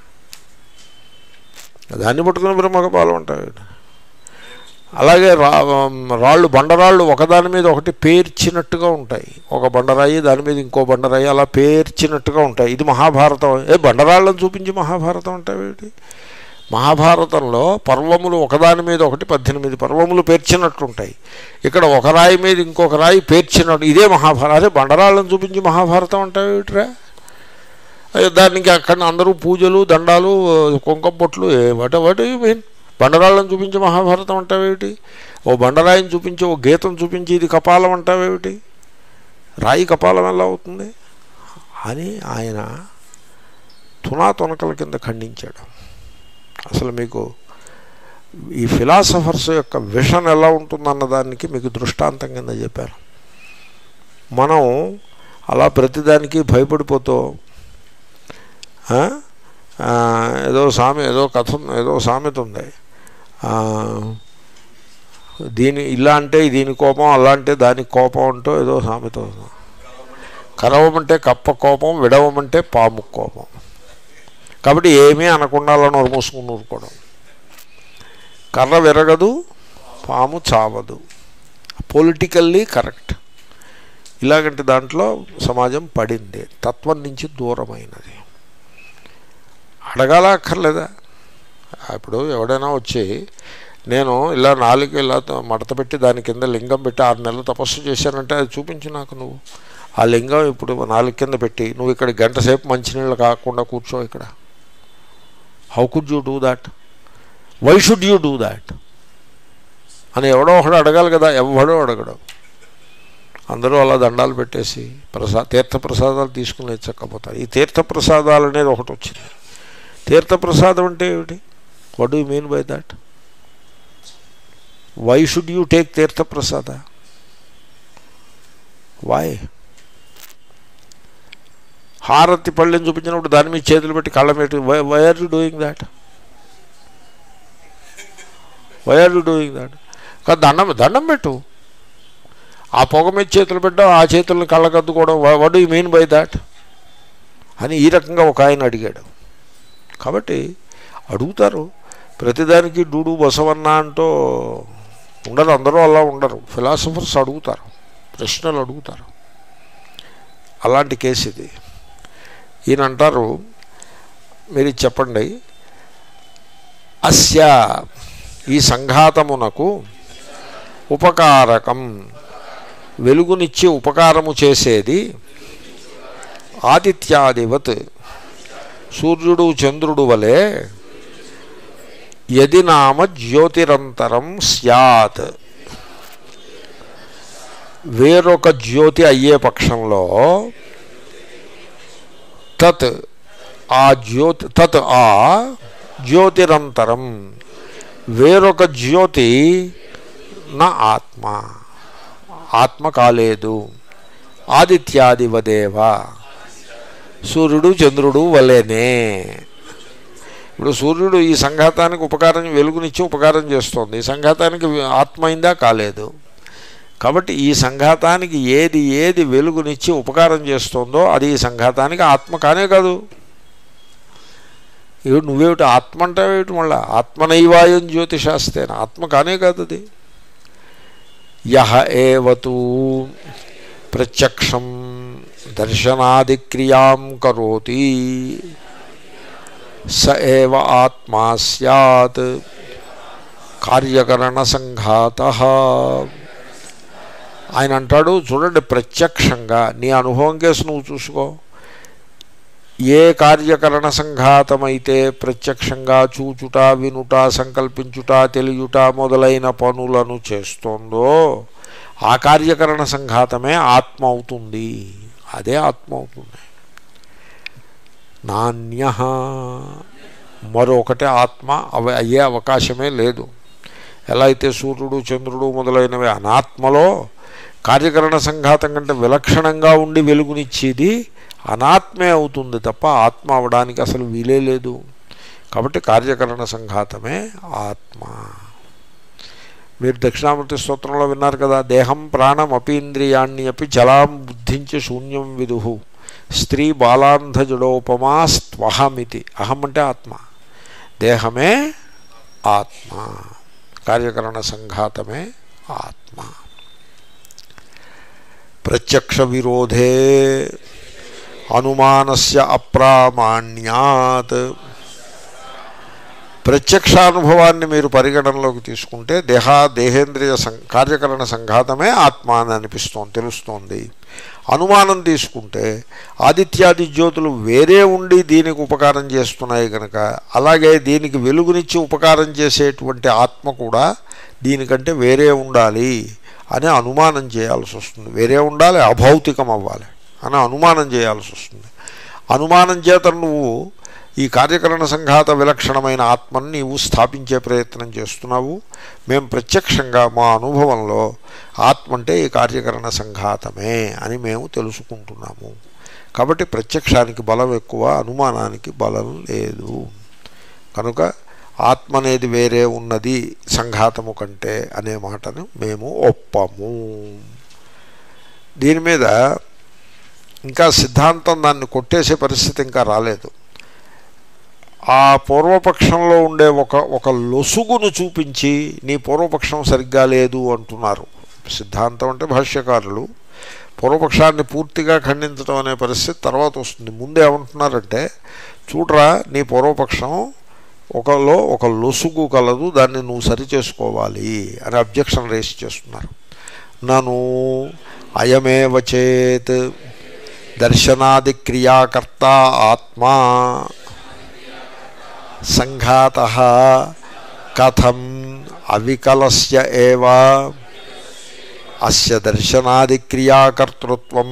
దాన్ని పట్టుకుని బ్రహ్మకపాలం అంటారు అలాగే రా రాళ్ళు బండరాళ్ళు ఒకదాని మీద ఒకటి పేర్చినట్టుగా ఉంటాయి ఒక బండరాయి దాని మీద ఇంకో బండరాయి అలా పేర్చినట్టుగా ఉంటాయి ఇది మహాభారతం ఏ బండరాళ్ళని చూపించి మహాభారతం అంటావేంటి మహాభారతంలో పర్వములు ఒకదాని మీద ఒకటి పద్దెనిమిది పర్వములు పేర్చినట్లుంటాయి ఇక్కడ ఒక రాయి మీద ఇంకొక రాయి పేర్చినట్టు ఇదే మహాభారతం అదే బండరాళ్ళని చూపించి మహాభారతం అంటావేమిట్రా అయ్యో దానికి అక్కడ అందరూ పూజలు దండాలు కుంకం బొట్లు వాట్ వాట్ యూ మీన్ బండరాళ్ళని చూపించి మహాభారతం అంటావేమిటి ఓ బండరాయిని చూపించి ఓ గీతం చూపించి ఇది కపాలం అంటావేమిటి రాయి కపాలం ఎలా అవుతుంది అని ఆయన తునా తునకల కింద ఖండించాడు అసలు మీకు ఈ ఫిలాసఫర్స్ యొక్క విషన్ ఎలా ఉంటుందన్న దానికి మీకు దృష్టాంతం కింద చెప్పాను మనం అలా ప్రతిదానికి భయపడిపోతూ ఆ, ఆ, ఏదో సామె ఏదో కథ ఉంది, ఏదో సామెత ఉంది ఆ, దీని ఇలా అంటే దీని కోపం అలా అంటే దానికి కోపం అంటూ ఏదో సామెత ఉంది కరవమంటే కప్ప కోపం విడవమంటే పాము కోపం కాబట్టి ఏమీ అనకుండా అలా నోరు మూసుకుని ఊరుకోవడం కర్ర విరగదు పాము చావదు పొలిటికల్లీ కరెక్ట్ ఇలాగంటి దాంట్లో సమాజం పడింది తత్వం నుంచి దూరమైనది అడగాల అక్కర్లేదా ఇప్పుడు ఎవడైనా వచ్చి నేను ఇలా నాలుగు ఇలా మడత పెట్టి దాని కింద లింగం పెట్టి ఆరు నెలలు తపస్సు చేశానంటే అది చూపించు నాకు నువ్వు ఆ లింగం ఇప్పుడు నాలుగు కింద పెట్టి నువ్వు ఇక్కడ గంట సేపు మంచినీళ్ళు కాకుండా కూర్చో ఇక్కడ how could you do that why should you do that అని ఎవడో ఒకడు అడగాలి కదా ఎవడో అడగడు అందరూ అలా దండాలు పెట్టేసి ప్రసా తీర్థ ప్రసాదాలు తీసుకుని చక్కపోతారు ఈ తీర్థ ప్రసాదాలు అనేది ఒకటి వచ్చింది తీర్థ ప్రసాదం అంటే ఏమిటి what do mean by that why should you take తీర్థ ప్రసాద వై హారతి పళ్ళెని చూపించినప్పుడు దాని మీద చేతులు పెట్టి కళ్ళ పెట్టి why why are you doing that why are you doing that కాదు దండం దండం పెట్టు ఆ పొగ మీద చేతులు పెట్టడం ఆ చేతులను కళ్ళకద్దుకోవడం what you mean by that అని ఈ రకంగా ఒక ఆయన అడిగాడు కాబట్టి అడుగుతారు ప్రతిదానికి డూడు బసవన్న అంటూ ఉండరు అందరూ అలా ఉండరు ఫిలాసఫర్స్ అడుగుతారు ప్రశ్నలు అడుగుతారు అలాంటి కేసు ఇది ఈయన అంటారు మీరు ఇది చెప్పండి అస్య ఈ సంఘాతమునకు ఉపకారకం వెలుగునిచ్చి ఉపకారము చేసేది ఆదిత్యాదివత్ సూర్యుడు చంద్రుడు వలె యది నామ జ్యోతిరంతరం స్యాత్ వేరొక జ్యోతి అయ్యే పక్షంలో తత్ ఆ జ్యోతి తత్ ఆ జ్యోతిరంతరం వేరొక జ్యోతి నా ఆత్మ ఆత్మ కాలేదు ఆదిత్యాదివదేవ సూర్యుడు చంద్రుడు వలేనే ఇప్పుడు సూర్యుడు ఈ సంఘాతానికి ఉపకారం వెలుగునిచ్చి ఉపకారం చేస్తోంది ఈ సంఘాతానికి ఆత్మ అయిందా కాలేదు కాబట్టి ఈ సంఘాతానికి ఏది ఏది వెలుగునిచ్చి ఉపకారం చేస్తుందో అది ఈ సంఘాతానికి ఆత్మ కానే కాదు ఇవి నువ్వేమిటి ఆత్మ అంటావేమిటి మళ్ళా ఆత్మనైవాయం జ్యోతిషాస్తేన ఆత్మ కానే కాదు అది యహ ఏవతు ప్రత్యక్షం దర్శనాదిక్రియాం కరోతి స ఏవ ఆత్మా సత్ కార్యకరణ సంఘాత ఆయన అంటాడు చూడండి ప్రత్యక్షంగా నీ అనుభవం కేసు నువ్వు చూసుకో ఏ కార్యకరణ సంఘాతమైతే ప్రత్యక్షంగా చూచుట వినుట సంకల్పించుట తెలియుట మొదలైన పనులను చేస్తోందో ఆ కార్యకరణ సంఘాతమే ఆత్మ అవుతుంది అదే ఆత్మ అవుతుంది నాణ్య మరొకటి ఆత్మ అవ అయ్యే అవకాశమే లేదు ఎలా అయితే సూర్యుడు చంద్రుడు మొదలైనవి అనాత్మలో కార్యకరణ సంఘాతం కంటే విలక్షణంగా ఉండి వెలుగునిచ్చేది అనాత్మే అవుతుంది తప్ప ఆత్మ అవడానికి అసలు వీలే లేదు కాబట్టి కార్యకరణ సంఘాతమే ఆత్మ మీరు దక్షిణామూర్తి స్తోత్రంలో విన్నారు కదా దేహం ప్రాణం అపీంద్రియాన్ని అపి జలాం బుద్ధించి శూన్యం విదుహు స్త్రీ బాలాంధజడోపమా స్వహమితి అహం అంటే ఆత్మ దేహమే ఆత్మ కార్యకరణ సంఘాతమే ఆత్మ ప్రత్యక్ష విరోధే అనుమానస్య అప్రామాణ్యాత్ ప్రత్యక్షానుభవాన్ని మీరు పరిగణనలోకి తీసుకుంటే దేహ దేహేంద్రియ సం కార్యకరణ సంఘాతమే ఆత్మ అని అనిపిస్తోంది తెలుస్తోంది అనుమానం తీసుకుంటే ఆదిత్యాది జ్యోతులు వేరే ఉండి దీనికి ఉపకారం చేస్తున్నాయి కనుక అలాగే దీనికి వెలుగునిచ్చి ఉపకారం చేసేటువంటి ఆత్మ కూడా దీనికంటే వేరే ఉండాలి అని అనుమానం చేయాల్సి వస్తుంది వేరే ఉండాలి అభౌతికం అవ్వాలి అని అనుమానం చేయాల్సి వస్తుంది అనుమానం చేత నువ్వు ఈ కార్యకరణ సంఘాత విలక్షణమైన ఆత్మని నీవు స్థాపించే ప్రయత్నం చేస్తున్నావు మేము ప్రత్యక్షంగా మా అనుభవంలో ఆత్మ అంటే ఈ కార్యకరణ సంఘాతమే అని మేము తెలుసుకుంటున్నాము కాబట్టి ప్రత్యక్షానికి బలం ఎక్కువ అనుమానానికి బలం లేదు కనుక ఆత్మ అనేది వేరే ఉన్నది సంఘాతము కంటే అనే మాటను మేము ఒప్పము దీని మీద ఇంకా సిద్ధాంతం దాన్ని కొట్టేసే పరిస్థితి ఇంకా రాలేదు ఆ పూర్వపక్షంలో ఉండే ఒక ఒక లొసుగును చూపించి నీ పూర్వపక్షం సరిగ్గా లేదు అంటున్నారు సిద్ధాంతం అంటే భాష్యకారులు పూర్వపక్షాన్ని పూర్తిగా ఖండించడం అనే పరిస్థితి తర్వాత వస్తుంది ముందు ఏమంటున్నారంటే చూడరా నీ పూర్వపక్షం ఒకలో ఒక లొసుగు కలదు దాన్ని నువ్వు సరి చేసుకోవాలి అని అబ్జెక్షన్ రేస్ చేస్తున్నారు నను అయమేవ చేత్ దర్శనాది క్రియాకర్త ఆత్మా సంఘాత కథం అవికలస్య ఏవ అస్య దర్శనాది క్రియాకర్తృత్వం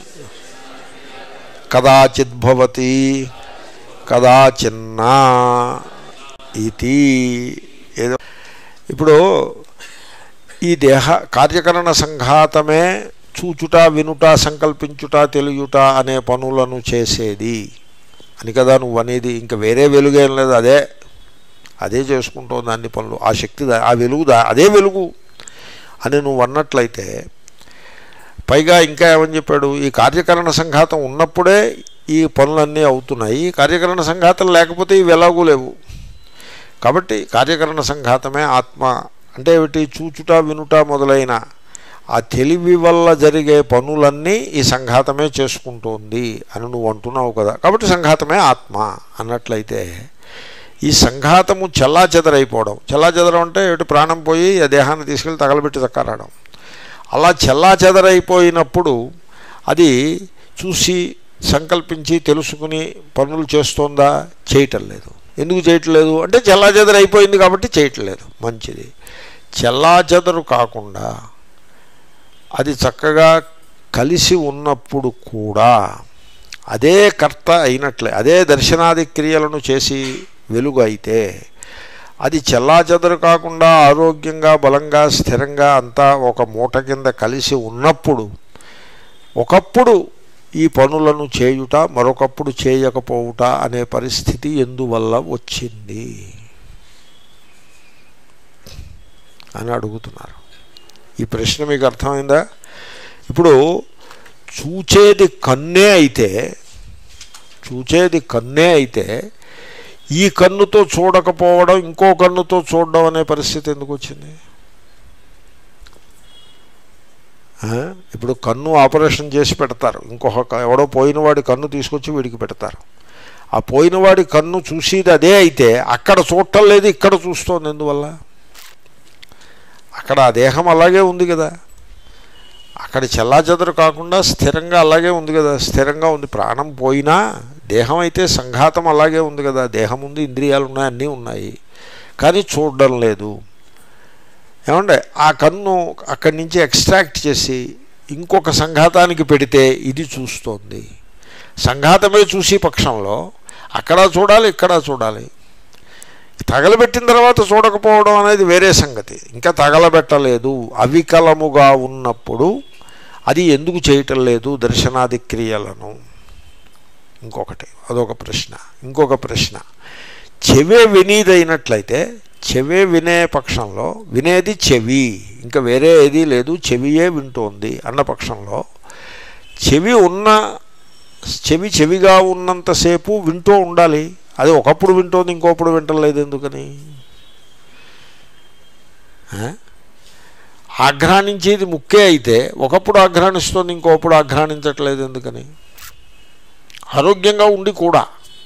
కదాచిద్భవతి కదాచిన్నా ఇది ఏదో ఇప్పుడు ఈ దేహ కార్యకరణ సంఘాతమే చూచుట వినుట సంకల్పించుట తెలియుట అనే పనులను చేసేది అని కదా నువ్వు అనేది ఇంకా వేరే వెలుగేం లేదు అదే అదే చేసుకుంటోంది అన్ని పనులు ఆ శక్తి దా- ఆ వెలుగు దా- అదే వెలుగు అని నువ్వు అన్నట్లయితే పైగా ఇంకా ఏమని చెప్పాడు ఈ కార్యకరణ సంఘాతం ఉన్నప్పుడే ఈ పనులన్నీ అవుతున్నాయి ఈ కార్యకరణ సంఘాతం లేకపోతే ఇవి ఎలాగూ లేవు కాబట్టి కార్యకరణ సంఘాతమే ఆత్మ అంటే ఏమిటి చూచుట వినుట మొదలైన ఆ తెలివి వల్ల జరిగే పనులన్నీ ఈ సంఘాతమే చేసుకుంటోంది అని నువ్వు అంటున్నావు కదా కాబట్టి సంఘాతమే ఆత్మ అన్నట్లయితే ఈ సంఘాతము చెల్లా చెదరైపోవడం చెల్లా చెదరం అంటే ఏమిటి ప్రాణం పోయి ఆ దేహాన్ని తీసుకెళ్ళి తగలబెట్టి చక్కరావడం అలా చెల్లా చెదరైపోయినప్పుడు అది చూసి సంకల్పించి తెలుసుకుని పనులు చేస్తోందా చేయటం లేదు ఎందుకు చేయటం లేదు అంటే చెల్లా అయిపోయింది కాబట్టి చేయటం లేదు మంచిది చెల్లా చెదరు కాకుండా అది చక్కగా కలిసి ఉన్నప్పుడు కూడా అదే కర్త అయినట్లే అదే దర్శనాది క్రియలను చేసి వెలుగు అయితే అది చెల్లాచెదరు కాకుండా ఆరోగ్యంగా బలంగా స్థిరంగా అంతా ఒక మూట కింద కలిసి ఉన్నప్పుడు ఒకప్పుడు ఈ పనులను చేయుట మరొకప్పుడు చేయకపోవుట అనే పరిస్థితి ఎందువల్ల వచ్చింది అని అడుగుతున్నారు ఈ ప్రశ్న మీకు అర్థమైందా ఇప్పుడు చూచేది కన్నే అయితే చూచేది కన్నే అయితే ఈ కన్నుతో చూడకపోవడం ఇంకో కన్నుతో చూడడం అనే పరిస్థితి ఎందుకు వచ్చింది ఆ? ఇప్పుడు కన్ను ఆపరేషన్ చేసి పెడతారు ఇంకొక క- ఎవడో పోయినవాడి కన్ను తీసుకొచ్చి వీడికి పెడతారు ఆ పోయినవాడి కన్ను చూసేది అదే అయితే అక్కడ చూడటం లేదు ఇక్కడ చూస్తోంది ఎందువల్ల అక్కడ ఆ దేహం అలాగే ఉంది కదా అక్కడ చెల్లాచెదరు కాకుండా స్థిరంగా అలాగే ఉంది కదా స్థిరంగా ఉంది ప్రాణం పోయినా దేహం అయితే సంఘాతం అలాగే ఉంది కదా దేహం ఉంది ఇంద్రియాలు ఉన్నాయి అన్నీ ఉన్నాయి కానీ చూడడం లేదు ఏమంటే ఆ కన్ను అక్కడి నుంచి ఎక్స్ట్రాక్ట్ చేసి ఇంకొక సంఘాతానికి పెడితే ఇది చూస్తోంది సంఘాతమే చూసి పక్షంలో అక్కడ చూడాలి ఇక్కడ చూడాలి తగలబెట్టిన తర్వాత చూడకపోవడం అనేది వేరే సంగతి ఇంకా తగలబెట్టలేదు అవికలముగా ఉన్నప్పుడు అది ఎందుకు చేయటం లేదు దర్శనాది క్రియలను ఇంకొకటి అదొక ప్రశ్న ఇంకొక ప్రశ్న చెవే వినీదైనట్లయితే చెవే వినే పక్షంలో వినేది చెవి ఇంకా వేరే ఏదీ లేదు చెవియే వింటోంది అన్న పక్షంలో చెవి ఉన్న చెవి చెవిగా ఉన్నంతసేపు వింటూ ఉండాలి అది ఒకప్పుడు వింటోంది ఇంకోప్పుడు వింటలేదు ఎందుకని ఆ? ఆఘ్రానించేది ముక్కే అయితే ఒకప్పుడు ఆఘ్రానిస్తోంది ఇంకోప్పుడు ఆఘ్రానించట్లేదు ఎందుకని ఆరోగ్యంగా ఉండి కూడా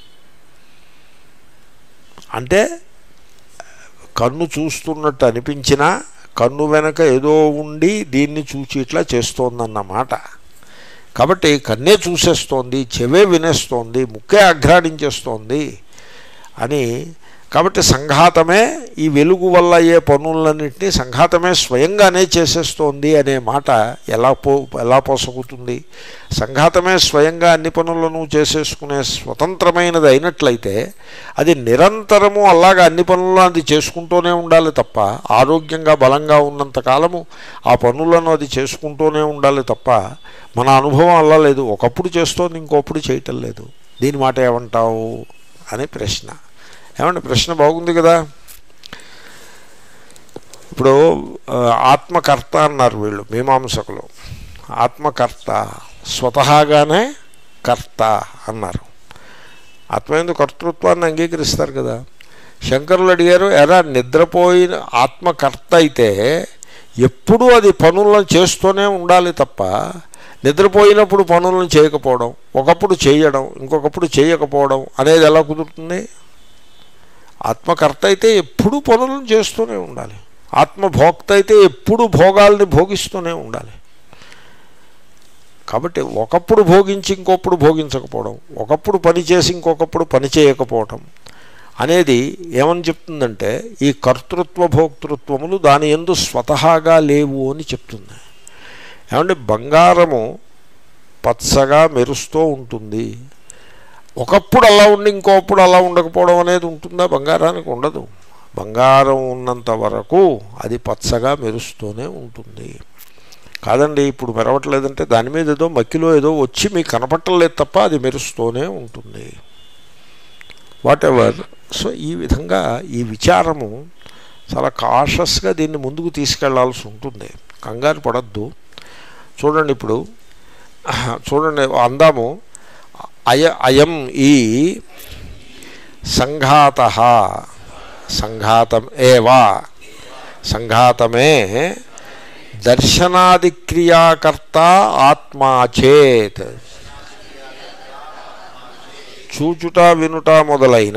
అంటే కన్ను చూస్తున్నట్టు అనిపించినా కన్ను వెనక ఏదో ఉండి దీన్ని చూచి ఇట్లా చేస్తోందన్నమాట కాబట్టి కన్నే చూసేస్తోంది చెవే వినేస్తోంది ముక్కే అఘ్రాణించేస్తోంది అని కాబట్టి సంఘాతమే ఈ వెలుగు వల్ల అయ్యే పనులన్నింటినీ సంఘాతమే స్వయంగానే చేసేస్తోంది అనే మాట ఎలా పో ఎలా పోసగుతుంది సంఘాతమే స్వయంగా అన్ని పనులను చేసేసుకునే స్వతంత్రమైనది అయినట్లయితే అది నిరంతరము అలాగా అన్ని పనులను అది చేసుకుంటూనే ఉండాలి తప్ప ఆరోగ్యంగా బలంగా ఉన్నంత కాలము ఆ పనులను అది చేసుకుంటూనే ఉండాలి తప్ప మన అనుభవం అలా లేదు ఒకప్పుడు చేస్తోంది ఇంకొప్పుడు చేయటం లేదు దీని మాట ఏమంటావు అని ప్రశ్న ఏమంటే ప్రశ్న బాగుంది కదా ఇప్పుడు ఆ, ఆత్మకర్త అన్నారు వీళ్ళు మీమాంసకులు ఆత్మకర్త స్వతహాగానే కర్త అన్నారు ఆత్మయందు కర్తృత్వాన్ని అంగీకరిస్తారు కదా శంకరులు అడిగారు ఎరా నిద్రపోయిన ఆత్మకర్త అయితే ఎప్పుడూ అది పనులను చేస్తూనే ఉండాలి తప్ప నిద్రపోయినప్పుడు పనులను చేయకపోవడం ఒకప్పుడు చేయడం ఇంకొకప్పుడు చేయకపోవడం అనేది ఎలా కుదురుతుంది ఆత్మకర్త అయితే ఎప్పుడూ పనులను చేస్తూనే ఉండాలి ఆత్మభోక్త అయితే ఎప్పుడూ భోగాల్ని భోగిస్తూనే ఉండాలి కాబట్టి ఒకప్పుడు భోగించి ఇంకొప్పుడు భోగించకపోవడం ఒకప్పుడు పని చేసి ఇంకొకప్పుడు పని చేయకపోవడం అనేది ఏమని చెప్తుందంటే ఈ కర్తృత్వ భోక్తృత్వములు దాని ఎందు స్వతహాగా లేవు అని చెప్తుంది ఏమంటే బంగారము పచ్చగా మెరుస్తూ ఉంటుంది ఒకప్పుడు అలా ఉండి ఇంకోప్పుడు అలా ఉండకపోవడం అనేది ఉంటుందా బంగారానికి ఉండదు బంగారం ఉన్నంత వరకు అది పచ్చగా మెరుస్తూనే ఉంటుంది కాదండి ఇప్పుడు మెరవట్లేదంటే దాని మీద ఏదో మక్కిలో ఏదో వచ్చి మీకు కనపట్టలేదు తప్ప అది మెరుస్తూనే ఉంటుంది వాట్ ఎవర్ సో ఈ విధంగా ఈ విచారము చాలా కాషస్గా దీన్ని ముందుకు తీసుకెళ్లాల్సి ఉంటుంది కంగారు పడద్దు చూడండి ఇప్పుడు చూడండి అందాము అయ అయం ఈ సంఘాత సంఘాతం ఏవా సంఘాతమే దర్శనాదిక్రియాకర్త ఆత్మా చేత్ చూచుట వినుట మొదలైన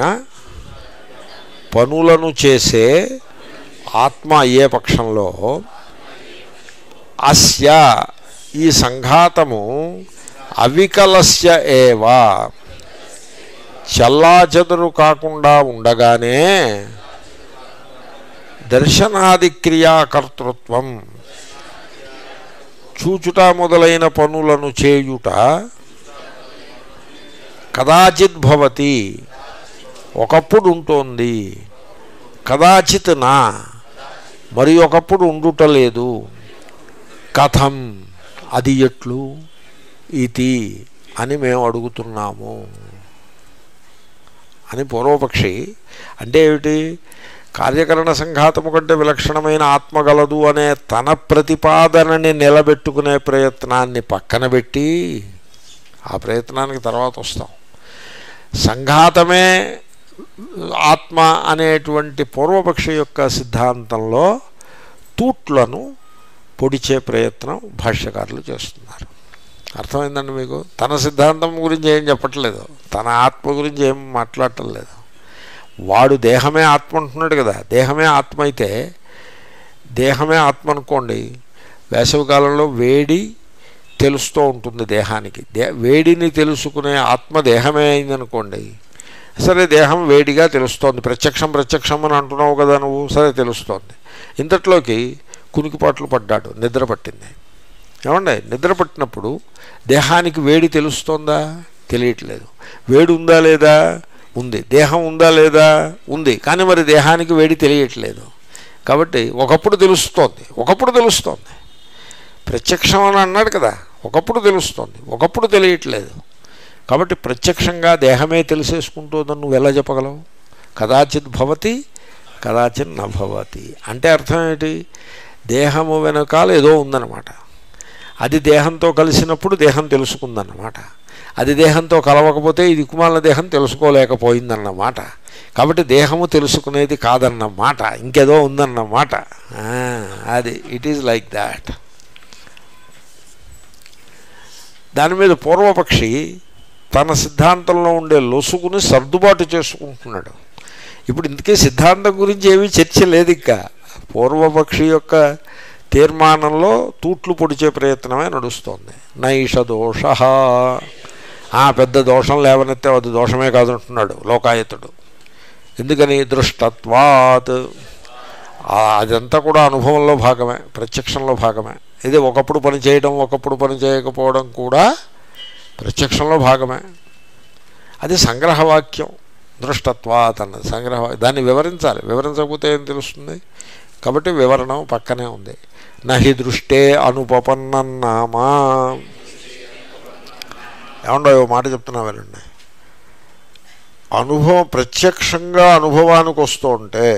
పనులను చేసే ఆత్మ అయ్యే పక్షంలో అస్య ఈ సంఘాతము అవికలస్య ఏవా చల్లాచెదరు కాకుండా ఉండగానే దర్శనాది క్రియాకర్తృత్వం చూచుట మొదలైన పనులను చేయుట కదాచిత్ భవతి ఒకప్పుడు ఉంటుంది కదాచిత్ నా మరి ఒకప్పుడు ఉండుటలేదు కథం అది ఎట్లు ఇది అని మేము అడుగుతున్నాము అని పూర్వపక్షి అంటే ఏమిటి కార్యకరణ సంఘాతము కంటే విలక్షణమైన ఆత్మ గలదు అనే తన ప్రతిపాదనని నిలబెట్టుకునే ప్రయత్నాన్ని పక్కన పెట్టి ఆ ప్రయత్నానికి తర్వాత వస్తాం సంఘాతమే ఆత్మ అనేటువంటి పూర్వపక్షి యొక్క సిద్ధాంతంలో తూట్లను పొడిచే ప్రయత్నం భాష్యకారులు చేస్తున్నారు అర్థమైందండి మీకు తన సిద్ధాంతం గురించి ఏం చెప్పట్లేదు తన ఆత్మ గురించి ఏం మాట్లాడటం లేదు వాడు దేహమే ఆత్మ అంటున్నాడు కదా దేహమే ఆత్మ అయితే దేహమే ఆత్మ అనుకోండి వేసవికాలంలో వేడి తెలుస్తూ ఉంటుంది దేహానికి దే వేడిని తెలుసుకునే ఆత్మ దేహమే అయిందనుకోండి సరే దేహం వేడిగా తెలుస్తోంది ప్రత్యక్షం ప్రత్యక్షం అని అంటున్నావు కదా నువ్వు సరే తెలుస్తోంది ఇంతట్లోకి కునికిపాట్లు పడ్డాడు నిద్ర పట్టింది ఏమండి నిద్ర పట్టినప్పుడు దేహానికి వేడి తెలుస్తోందా తెలియట్లేదు వేడి ఉందా లేదా ఉంది దేహం ఉందా లేదా ఉంది కానీ మరి దేహానికి వేడి తెలియట్లేదు కాబట్టి ఒకప్పుడు తెలుస్తోంది ఒకప్పుడు తెలుస్తోంది ప్రత్యక్షం అని అన్నాడు కదా ఒకప్పుడు తెలుస్తోంది ఒకప్పుడు తెలియట్లేదు కాబట్టి ప్రత్యక్షంగా దేహమే తెలిసేసుకుంటుందని నువ్వు ఎలా చెప్పగలవు కదాచిత్ భవతి కదాచిత్ నభవతి అంటే అర్థం ఏంటి దేహము వెనకాల ఏదో ఉందన్నమాట అది దేహంతో కలిసినప్పుడు దేహం తెలుసుకుందన్నమాట అది దేహంతో కలవకపోతే ఇది కుమాల దేహం తెలుసుకోలేకపోయిందన్నమాట కాబట్టి దేహము తెలుసుకునేది కాదన్నమాట ఇంకేదో ఉందన్నమాట అది ఇట్ ఈజ్ లైక్ దాట్ దాని మీద పూర్వపక్షి తన సిద్ధాంతంలో ఉండే లొసుగుని సర్దుబాటు చేసుకుంటున్నాడు ఇప్పుడు ఇందుకే సిద్ధాంతం గురించి ఏమీ చర్చ లేదు ఇంకా పూర్వపక్షి యొక్క తీర్మానంలో తూట్లు పొడిచే ప్రయత్నమే నడుస్తోంది నైష దోష ఆ పెద్ద దోషం లేవనెత్తే అది దోషమే కాదంటున్నాడు లోకాయతుడు ఎందుకని దృష్టత్వాత్ అదంతా కూడా అనుభవంలో భాగమే ప్రత్యక్షంలో భాగమే ఇది ఒకప్పుడు పని చేయడం ఒకప్పుడు పని చేయకపోవడం కూడా ప్రత్యక్షంలో భాగమే అది సంగ్రహవాక్యం దృష్టత్వాత్ అన్నది సంగ్రహ దాన్ని వివరించాలి వివరించకపోతే ఏం తెలుస్తుంది కాబట్టి వివరణం పక్కనే ఉంది నహి దృష్టే అనుపపన్నన్నామా ఏమండో ఓ మాట చెప్తున్నా వెళ్ళండి అనుభవం ప్రత్యక్షంగా అనుభవానికి వస్తూ ఉంటే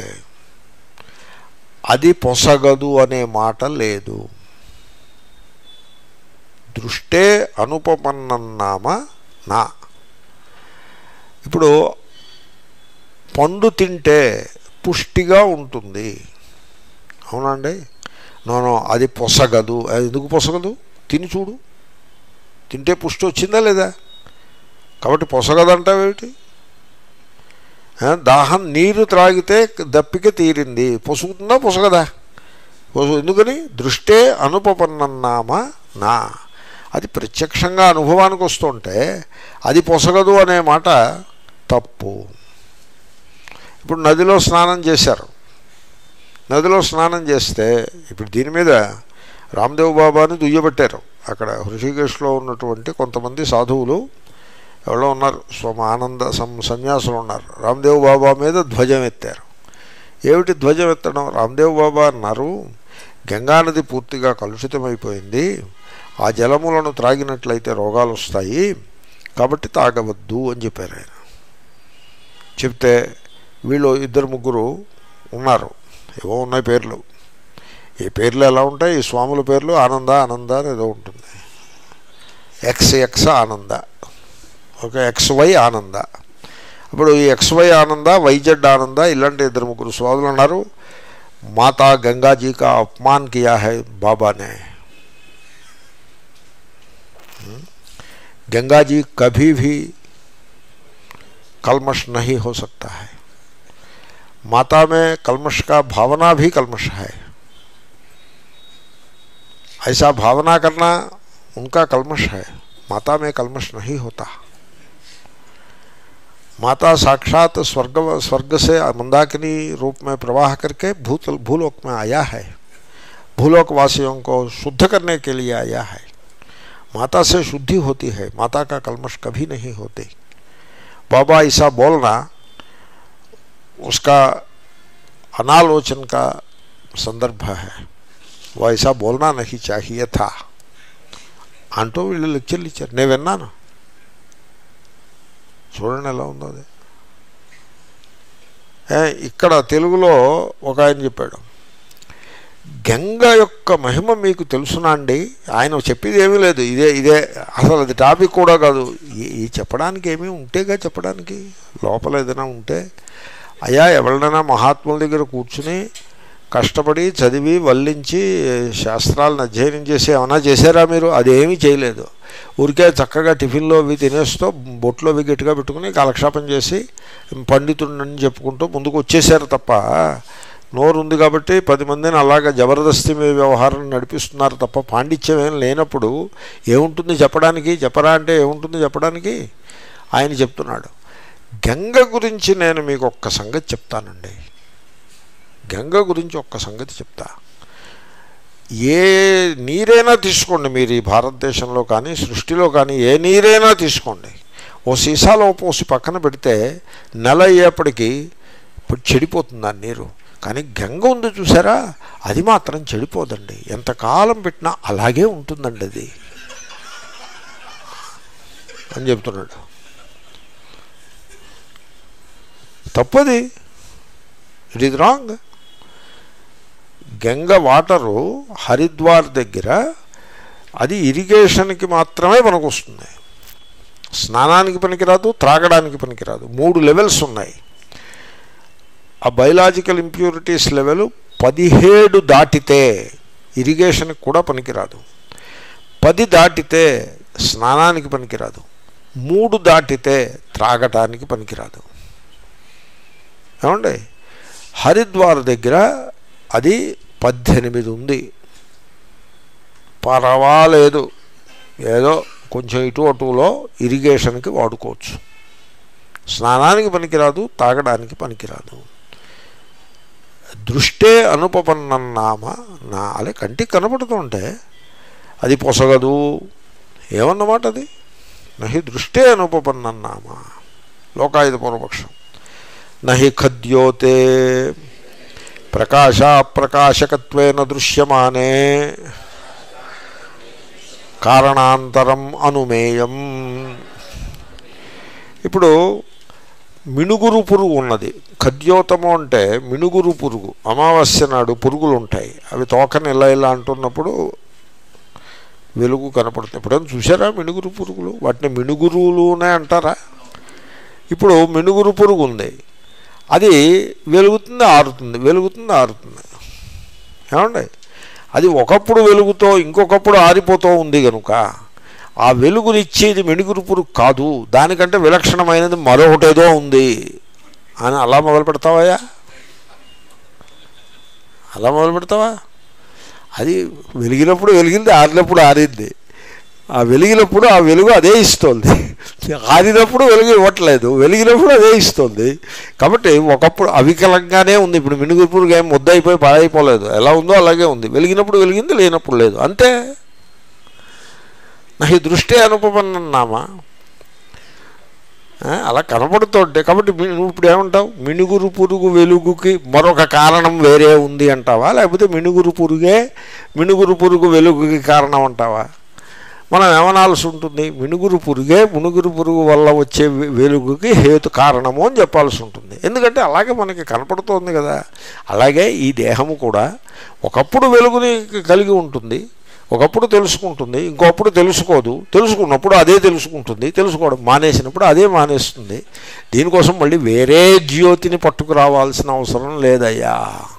అది పొసగదు అనే మాట లేదు దృష్టే అనుపపన్నన్నామ నా ఇప్పుడు పండు తింటే పుష్టిగా ఉంటుంది అవునండి నోనో అది పొసగదు అది ఎందుకు పొసగదు తిని చూడు తింటే పుష్టి వచ్చిందా లేదా కాబట్టి పొసగదంటావేమిటి ఆ, దాహం నీరు త్రాగితే దప్పిక తీరింది పొసుగుతుందా పొసగదా పొసు ఎందుకని దృష్టే అనుపపన్నన్నామ నా అది ప్రత్యక్షంగా అనుభవానికి వస్తుంటే అది పొసగదు అనే మాట తప్పు ఇప్పుడు నదిలో స్నానం చేశారు నదిలో స్నానం చేస్తే ఇప్పుడు దీని మీద రామ్దేవ్ బాబాని దుయ్యబట్టారు అక్కడ హృషికేశ్లో ఉన్నటువంటి కొంతమంది సాధువులు ఎవరో ఉన్నారు స్వమ ఆనంద సం సన్యాసులు ఉన్నారు రామ్దేవ్ బాబా మీద ధ్వజం ఎత్తారు ఏమిటి ధ్వజం ఎత్తడం రామ్దేవ్ బాబా అన్నారు గంగానది పూర్తిగా కలుషితమైపోయింది ఆ జలములను త్రాగినట్లయితే రోగాలు వస్తాయి కాబట్టి తాగవద్దు అని చెప్పారు ఆయన చెప్తే వీళ్ళు ఇద్దరు ముగ్గురు ఉన్నారు ఏవో ఉన్నాయి పేర్లు ఈ పేర్లు ఎలా ఉంటాయి ఈ స్వాముల పేర్లు ఆనంద ఆనంద అని ఏదో ఉంటుంది ఎక్స్ ఎక్స్ ఆనంద ఓకే ఎక్స్ వై ఆనంద ఇప్పుడు ఈ ఎక్స్ వై ఆనంద వైజెడ్ ఆనంద ఇలాంటి ఇద్దరు ముగ్గురు స్వాములు ఉన్నారు మాతా గంగాజీ కా అపమాన్ కియా హై బాబా ने गंगा जी कभी भी कलमश नहीं हो सकता है माता में कलमश का भावना भी कलमश है ऐसा भावना करना उनका कलमश है माता में कलमश नहीं होता माता साक्षात स्वर्ग स्वर्ग से मंदाकिनी रूप में प्रवाह करके भूत भूलोक में आया है भूलोक वासियों को शुद्ध करने के लिए आया है माता से शुद्धि होती है माता का कलमश कभी नहीं होते बाबा ऐसा बोलना उसका अनालोचन का संदर्भ है वो ऐसा बोलना नहीं चाहिए था అంటూ వీళ్ళు లెక్చర్లు ఇచ్చారు నేను విన్నాను చూడండి ఎలా ఉందో అది ఏ, ఇక్కడ తెలుగులో ఒక ఆయన చెప్పాడు గంగ యొక్క మహిమ మీకు తెలుసునా అండి ఆయన చెప్పేది ఏమీ లేదు ఇదే ఇదే అసలు అది టాపిక్ కూడా కాదు ఈ- ఈ చెప్పడానికి ఏమీ ఉంటేగా చెప్పడానికి లోపల ఏదైనా ఉంటే అయ్యా ఎవరినైనా మహాత్ముల దగ్గర కూర్చుని కష్టపడి చదివి వల్లించి శాస్త్రాలను అధ్యయనం చేసి ఏమైనా చేశారా మీరు అదేమీ చేయలేదు ఊరికే చక్కగా టిఫిన్లో అవి తినేస్తూ బొట్లో అవి గట్టిగా పెట్టుకుని కాలక్షేపం చేసి పండితుడిని చెప్పుకుంటూ ముందుకు వచ్చేసారు తప్ప నోరు ఉంది కాబట్టి పది మందిని అలాగ జబర్దస్తి మీద వ్యవహారం నడిపిస్తున్నారు తప్ప పాండిత్యం ఏం లేనప్పుడు ఏముంటుంది చెప్పడానికి చెప్పరా అంటే ఏముంటుంది చెప్పడానికి ఆయన చెప్తున్నాడు గంగ గురించి నేను మీకు ఒక్క సంగతి చెప్తానండి గంగ గురించి ఒక్క సంగతి చెప్తా ఏ నీరైనా తీసుకోండి మీరు ఈ భారతదేశంలో కానీ సృష్టిలో కానీ ఏ నీరైనా తీసుకోండి ఓ సీసాలో పోసి పక్కన పెడితే నెల అయ్యేప్పటికీ ఇప్పుడు చెడిపోతుంది ఆ నీరు కానీ గంగ ఉంది చూసారా అది మాత్రం చెడిపోదండి ఎంతకాలం పెట్టినా అలాగే ఉంటుందండి అది అని చెప్తున్నాడు తప్పది it is wrong Ganga water Haridwar దగ్గర అది ఇరిగేషన్కి మాత్రమే పనికొస్తుంది స్నానానికి పనికిరాదు త్రాగడానికి పనికిరాదు మూడు లెవెల్స్ ఉన్నాయి ఆ బయలాజికల్ ఇంప్యూరిటీస్ లెవెల్ పదిహేడు దాటితే ఇరిగేషన్కి కూడా పనికిరాదు పది దాటితే స్నానానికి పనికిరాదు మూడు దాటితే త్రాగటానికి పనికిరాదు ఏమండి హరిద్వార్ దగ్గర అది పద్దెనిమిది ఉంది పర్వాలేదు ఏదో కొంచెం ఇటు అటులో ఇరిగేషన్కి వాడుకోవచ్చు స్నానానికి పనికిరాదు తాగడానికి పనికిరాదు దృష్టే అనుపపన్నన్నామ నా అలా కంటికి కనపడుతుంటే అది పొసగదు ఏమన్నమాట అది నహి దృష్టే అనుపపన్నన్నామ లోకాయుధ పూర్వపక్షం నహి ఖద్యోతే ప్రకాశాప్రకాశకత్వేన దృశ్యమానే కారణాంతరం అనుమేయం ఇప్పుడు మినుగురు పురుగు ఉన్నది ఖద్యోతము అంటే మినుగురు పురుగు అమావాస్య నాడు పురుగులు ఉంటాయి అవి తోకని ఇలా ఇలా అంటున్నప్పుడు వెలుగు కనపడుతుంది ఎప్పుడైనా చూసారా మినుగురు పురుగులు వాటిని మినుగురులునే అంటారా ఇప్పుడు మినుగురు పురుగు ఉంది అది వెలుగుతుంది ఆరుతుంది వెలుగుతుంది ఆరుతుంది ఏమండి అది ఒకప్పుడు వెలుగుతో ఇంకొకప్పుడు ఆరిపోతూ ఉంది కనుక ఆ వెలుగునిచ్చేది మినుగురు పురుగు కాదు దానికంటే విలక్షణమైనది మరొకటేదో ఉంది అని అలా మొదలు పెడతావయ్యా అలా మొదలు పెడతావా అది వెలిగినప్పుడు వెలిగింది ఆరినప్పుడు ఆరింది ఆ వెలిగినప్పుడు ఆ వెలుగు అదే ఇస్తుంది ఆరినప్పుడు వెలుగు ఇవ్వట్లేదు వెలిగినప్పుడు అదే ఇస్తుంది కాబట్టి ఒకప్పుడు అవికలంగానే ఉంది ఇప్పుడు మినుగురు పురుగు ఏం ముద్దయిపోయి పాడైపోలేదు ఎలా ఉందో అలాగే ఉంది వెలిగినప్పుడు వెలిగింది లేనప్పుడు లేదు అంతే నా ఈ దృష్టి అనుపమన్నామా ఆ, అలా కనపడుతుంటే కాబట్టి మీ- నువ్వు ఇప్పుడు ఏమంటావు మినుగురు పురుగు వెలుగుకి మరొక కారణం వేరే ఉంది అంటావా లేకపోతే మినుగురు పురుగే మినుగురు పురుగు వెలుగుకి కారణం అంటావా మనం ఏమనాల్సి ఉంటుంది మినుగురు పురుగే మినుగురు పురుగు వల్ల వచ్చే వె- వెలుగుకి హేతు కారణము అని చెప్పాల్సి ఉంటుంది ఎందుకంటే అలాగే మనకి కనపడుతోంది కదా అలాగే ఈ దేహము కూడా ఒకప్పుడు వెలుగుని కలిగి ఉంటుంది ఒకప్పుడు తెలుసుకుంటుంది ఇంకొప్పుడు తెలుసుకోదు తెలుసుకున్నప్పుడు అదే తెలుసుకుంటుంది తెలుసుకోవడం మానేసినప్పుడు అదే మానేస్తుంది దీనికోసం మళ్ళీ వేరే జ్యోతిని పట్టుకురావాల్సిన అవసరం లేదయ్యా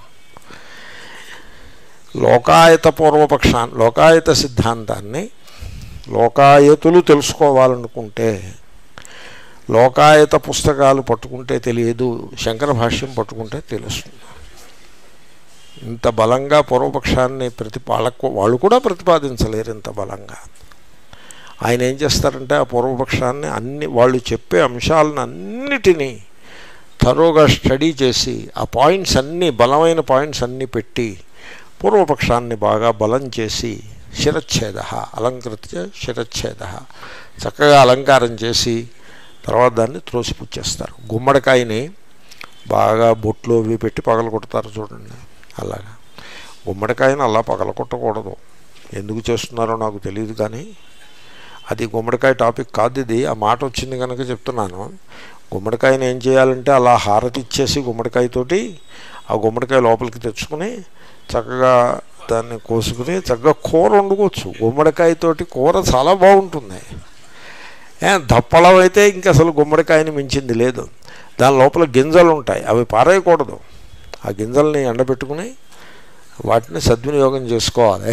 లోకాయత పూర్వపక్షాన్ని లోకాయత సిద్ధాంతాన్ని లోకాయతులు తెలుసుకోవాలనుకుంటే లోకాయత పుస్తకాలు పట్టుకుంటే తెలియదు శంకర భాష్యం పట్టుకుంటే తెలుస్తుంది ఇంత బలంగా పూర్వపక్షాన్ని ప్రతి వాళ్ళకు వాళ్ళు కూడా ప్రతిపాదించలేరు ఇంత బలంగా ఆయన ఏం చేస్తారంటే ఆ పూర్వపక్షాన్ని అన్ని వాళ్ళు చెప్పే అంశాలను అన్నిటినీ తరోగా స్టడీ చేసి ఆ పాయింట్స్ అన్నీ బలమైన పాయింట్స్ అన్నీ పెట్టి పూర్వపక్షాన్ని బాగా బలం చేసి శిరచ్ఛేద అలంకృత శిరచ్ఛేద చక్కగా అలంకారం చేసి తర్వాత దాన్ని త్రోసిపుచ్చేస్తారు గుమ్మడికాయని బాగా బొట్లు అవి పెట్టి పగల కొడతారు చూడండి అలాగా గుమ్మడికాయని అలా పగల కొట్టకూడదు ఎందుకు చేస్తున్నారో నాకు తెలియదు కానీ అది గుమ్మడికాయ టాపిక్ కాదు ఇది ఆ మాట వచ్చింది కనుక చెప్తున్నాను గుమ్మడికాయని ఏం చేయాలంటే అలా హారతి ఇచ్చేసి గుమ్మడికాయతోటి ఆ గుమ్మడికాయ లోపలికి తెచ్చుకుని చక్కగా దాన్ని కోసుకుని చక్కగా కూర వండుకోవచ్చు గుమ్మడికాయతోటి కూర చాలా బాగుంటుంది ఏ, దప్పలం అయితే ఇంకా అసలు గుమ్మడికాయని మించింది లేదు దాని లోపల గింజలు ఉంటాయి అవి పారేయకూడదు ఆ గింజల్ని ఎండబెట్టుకుని వాటిని సద్వినియోగం చేసుకోవాలి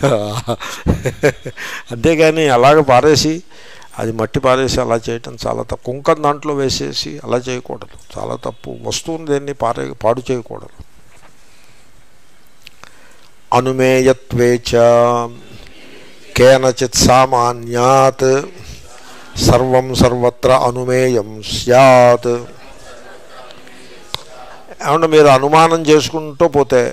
అంతేగాని అలాగ పారేసి అది మట్టి పారేసి అలా చేయటం చాలా తప్పు కుంకం దాంట్లో వేసేసి అలా చేయకూడదు చాలా తప్పు వస్తువుని దేన్ని పారే పాడు చేయకూడదు అనుమేయత్వే చ కేనచిత్ సామాన్యాత్ సర్వం సర్వత్ర అనుమేయం స్యాత్ ఏమన్నా మీరు అనుమానం చేసుకుంటూ పోతే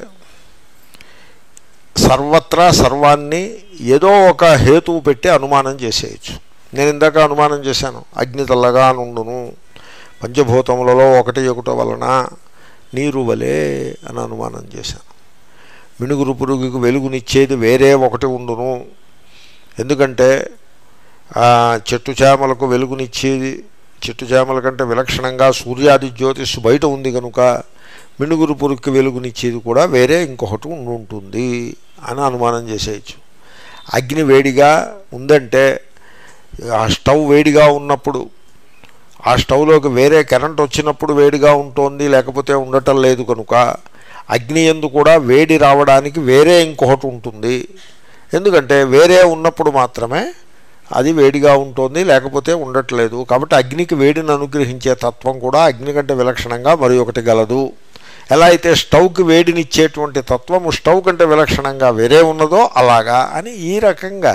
సర్వత్రా సర్వాన్ని ఏదో ఒక హేతువు పెట్టి అనుమానం చేసేయచ్చు నేను ఇందాక అనుమానం చేశాను అగ్ని తెల్లగా నుండును పంచభూతములలో ఒకటి ఒకటి వలన నీరు వలే అని అనుమానం చేశాను మినుగురు పురుగుకు వెలుగునిచ్చేది వేరే ఒకటి ఉండును ఎందుకంటే ఆ, చెట్టు చేమలకు వెలుగునిచ్చేది చెట్టు చేమల కంటే విలక్షణంగా సూర్యాది జ్యోతిష్ బయట ఉంది కనుక మినుగురు పురుగుకి వెలుగునిచ్చేది కూడా వేరే ఇంకొకటి ఉండి ఉంటుంది అని అనుమానం చేసేయచ్చు అగ్ని వేడిగా ఉందంటే ఆ స్టవ్ వేడిగా ఉన్నప్పుడు ఆ స్టవ్లోకి వేరే కరెంట్ వచ్చినప్పుడు వేడిగా ఉంటుంది లేకపోతే ఉండటం లేదు కనుక అగ్ని ఎందు కూడా వేడి రావడానికి వేరే ఇంకొకటి ఉంటుంది ఎందుకంటే వేరే ఉన్నప్పుడు మాత్రమే అది వేడిగా ఉంటుంది లేకపోతే ఉండట్లేదు కాబట్టి అగ్నికి వేడిని అనుగ్రహించే తత్వం కూడా అగ్ని కంటే విలక్షణంగా మరి ఒకటి గలదు ఎలా అయితే స్టవ్కి వేడినిచ్చేటువంటి తత్వము స్టవ్ కంటే విలక్షణంగా వేరే ఉన్నదో అలాగా అని ఈ రకంగా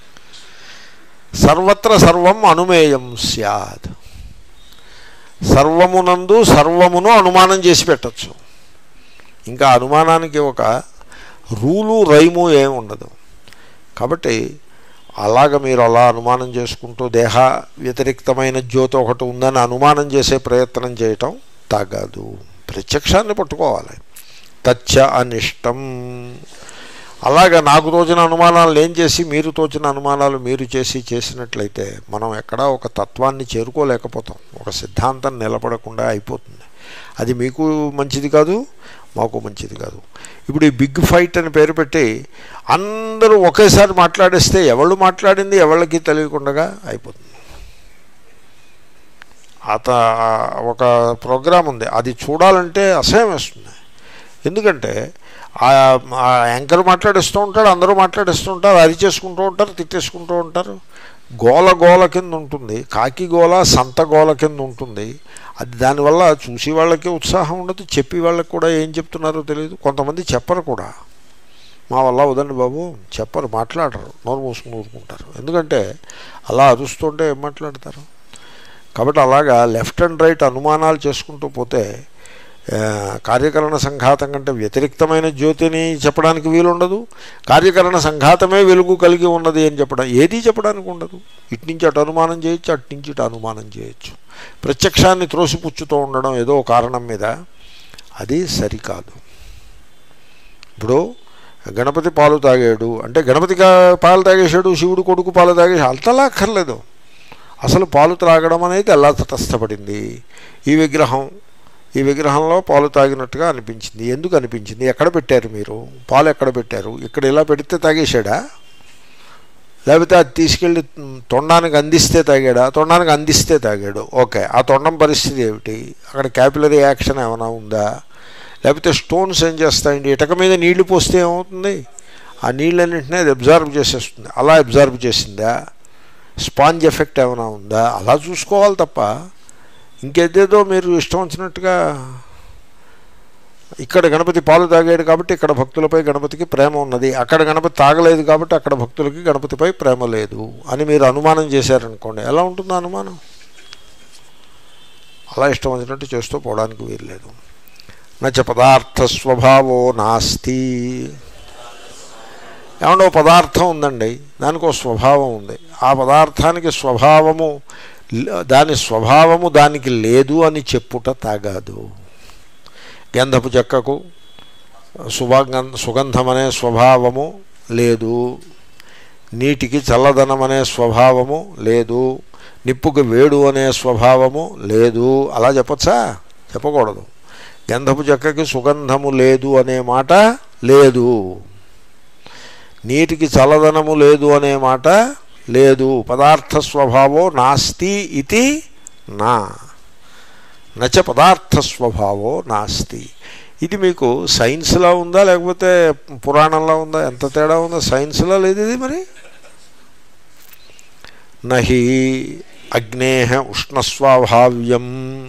సర్వత్ర సర్వం అనుమేయం స్యాద్ సర్వమునందు సర్వమును అనుమానం చేసి పెట్టచ్చు ఇంకా అనుమానానికి ఒక రూలు రైము ఏమి ఉండదు కాబట్టి అలాగ మీరు అలా అనుమానం చేసుకుంటూ దేహ వ్యతిరిక్తమైన జ్యోతి ఒకటి ఉందని అనుమానం చేసే ప్రయత్నం చేయటం తగదు ప్రత్యక్షాన్ని పట్టుకోవాలి తచ్చ అనిష్టం అలాగ నాకు తోచిన అనుమానాలు ఏం చేసి మీరు తోచిన అనుమానాలు మీరు చేసి చేసినట్లయితే మనం ఎక్కడా ఒక తత్వాన్ని చేరుకోలేకపోతాం ఒక సిద్ధాంతం నిలబడకుండా అయిపోతుంది అది మీకు మంచిది కాదు మాకు మంచిది కాదు ఇప్పుడు ఈ బిగ్ ఫైట్ అని పేరు పెట్టి అందరూ ఒకేసారి మాట్లాడేస్తే ఎవళ్ళు మాట్లాడింది ఎవళ్ళకి తెలియకుండా అయిపోతుంది అత ఒక ప్రోగ్రాం ఉంది అది చూడాలంటే అసహ్యం వేస్తుంది ఎందుకంటే ఆ ఆ యాంకర్ మాట్లాడిస్తూ ఉంటాడు అందరూ మాట్లాడిస్తూ ఉంటారు అది చేసుకుంటూ ఉంటారు తిట్టేసుకుంటూ ఉంటారు గోల గోల కింద ఉంటుంది కాకి గోల సంత గోల కింద ఉంటుంది అది దానివల్ల చూసి వాళ్ళకి ఉత్సాహం ఉండదు చెప్పి వాళ్ళకి కూడా ఏం చెప్తున్నారో తెలియదు కొంతమంది చెప్పరు కూడా మా వల్ల వదండి బాబు చెప్పరు మాట్లాడరు నోరు మూసుకుని ఊరుకుంటారు ఎందుకంటే అలా అరుస్తుంటే ఏం మాట్లాడతారు కాబట్టి అలాగా లెఫ్ట్ అండ్ రైట్ అనుమానాలు చేసుకుంటూ పోతే ఆ, కార్యకరణ సంఘాతం కంటే వ్యతిరిక్తమైన జ్యోతిని చెప్పడానికి వీలుండదు కార్యకరణ సంఘాతమే వెలుగు కలిగి ఉన్నది అని చెప్పడం ఏదీ చెప్పడానికి ఉండదు ఇటు నుంచి అటు అనుమానం చేయొచ్చు అటు నుంచి ఇటు అనుమానం చేయొచ్చు ప్రత్యక్షాన్ని త్రోసిపుచ్చుతూ ఉండడం ఏదో కారణం మీద అది సరికాదు ఇప్పుడు గణపతి పాలు తాగాడు అంటే గణపతి కా- పాలు తాగేశాడు శివుడు కొడుకు పాలు తాగేసి అంతలా అక్కర్లేదు అసలు పాలు త్రాగడం అనేది ఎలా తటస్థపడింది ఈ విగ్రహం ఈ విగ్రహంలో పాలు తాగినట్టుగా అనిపించింది ఎందుకు అనిపించింది ఎక్కడ పెట్టారు మీరు పాలు ఎక్కడ పెట్టారు ఇక్కడ ఇలా పెడితే తాగేశాడా లేకపోతే అది తీసుకెళ్ళి తొండానికి అందిస్తే తాగాడా తొండానికి అందిస్తే తాగాడు ఓకే ఆ తొండం పరిస్థితి ఏమిటి అక్కడ క్యాపిలరీ యాక్షన్ ఏమైనా ఉందా లేకపోతే స్టోన్స్ ఏం చేస్తాయండి ఇటక మీద నీళ్లు పోస్తే ఏమవుతుంది ఆ నీళ్ళన్నింటినీ అది అబ్జార్బ్ చేసేస్తుంది అలా అబ్జార్బ్ చేసిందా స్పాంజ్ ఎఫెక్ట్ ఏమైనా ఉందా అలా చూసుకోవాలి తప్ప ఇంకేదేదో మీరు ఇష్టం వచ్చినట్టుగా ఇక్కడ గణపతి పాలు తాగాడు కాబట్టి ఇక్కడ భక్తులపై గణపతికి ప్రేమ ఉన్నది అక్కడ గణపతి తాగలేదు కాబట్టి అక్కడ భక్తులకి గణపతిపై ప్రేమ లేదు అని మీరు అనుమానం చేశారనుకోండి ఎలా ఉంటుంది ఆ అనుమానం అలా ఇష్టం వచ్చినట్టు చేస్తూ పోవడానికి వీల్లేదు నచ పదార్థ స్వభావో నాస్తి ఏమంటే ఓ పదార్థం ఉందండి దానికి ఒక స్వభావం ఉంది ఆ పదార్థానికి స్వభావము ల- దాని స్వభావము దానికి లేదు అని చెప్పుట తాగాదు గంధపు చెక్కకు సుభగం సుగంధం అనే స్వభావము లేదు నీటికి చల్లదనం అనే స్వభావము లేదు నిప్పుకి వేడు అనే స్వభావము లేదు అలా చెప్పచ్చా చెప్పకూడదు గంధపు చెక్కకి సుగంధము లేదు అనే మాట లేదు నీటికి చల్లదనము లేదు అనే మాట లేదు పదార్థ స్వభావో నాస్తి ఇది నా నచ పదార్థ స్వభావో నాస్తి ఇది మీకు సైన్స్లా ఉందా లేకపోతే పురాణంలో ఉందా ఎంత తేడా ఉందా సైన్స్లో లేదు ఇది మరి నహి అగ్నే ఉష్ణస్వాభావ్యం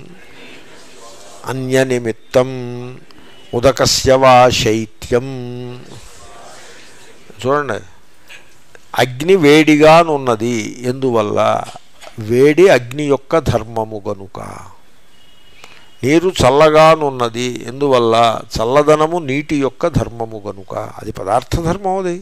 అన్యనిమిత్తం ఉదకస్య వా శైత్యం చూడండి అగ్ని వేడిగానున్నది ఎందువల్ల వేడి అగ్ని యొక్క ధర్మము గనుక నీరు చల్లగానున్నది ఎందువల్ల చల్లదనము నీటి యొక్క ధర్మము గనుక అది పదార్థ ధర్మం అది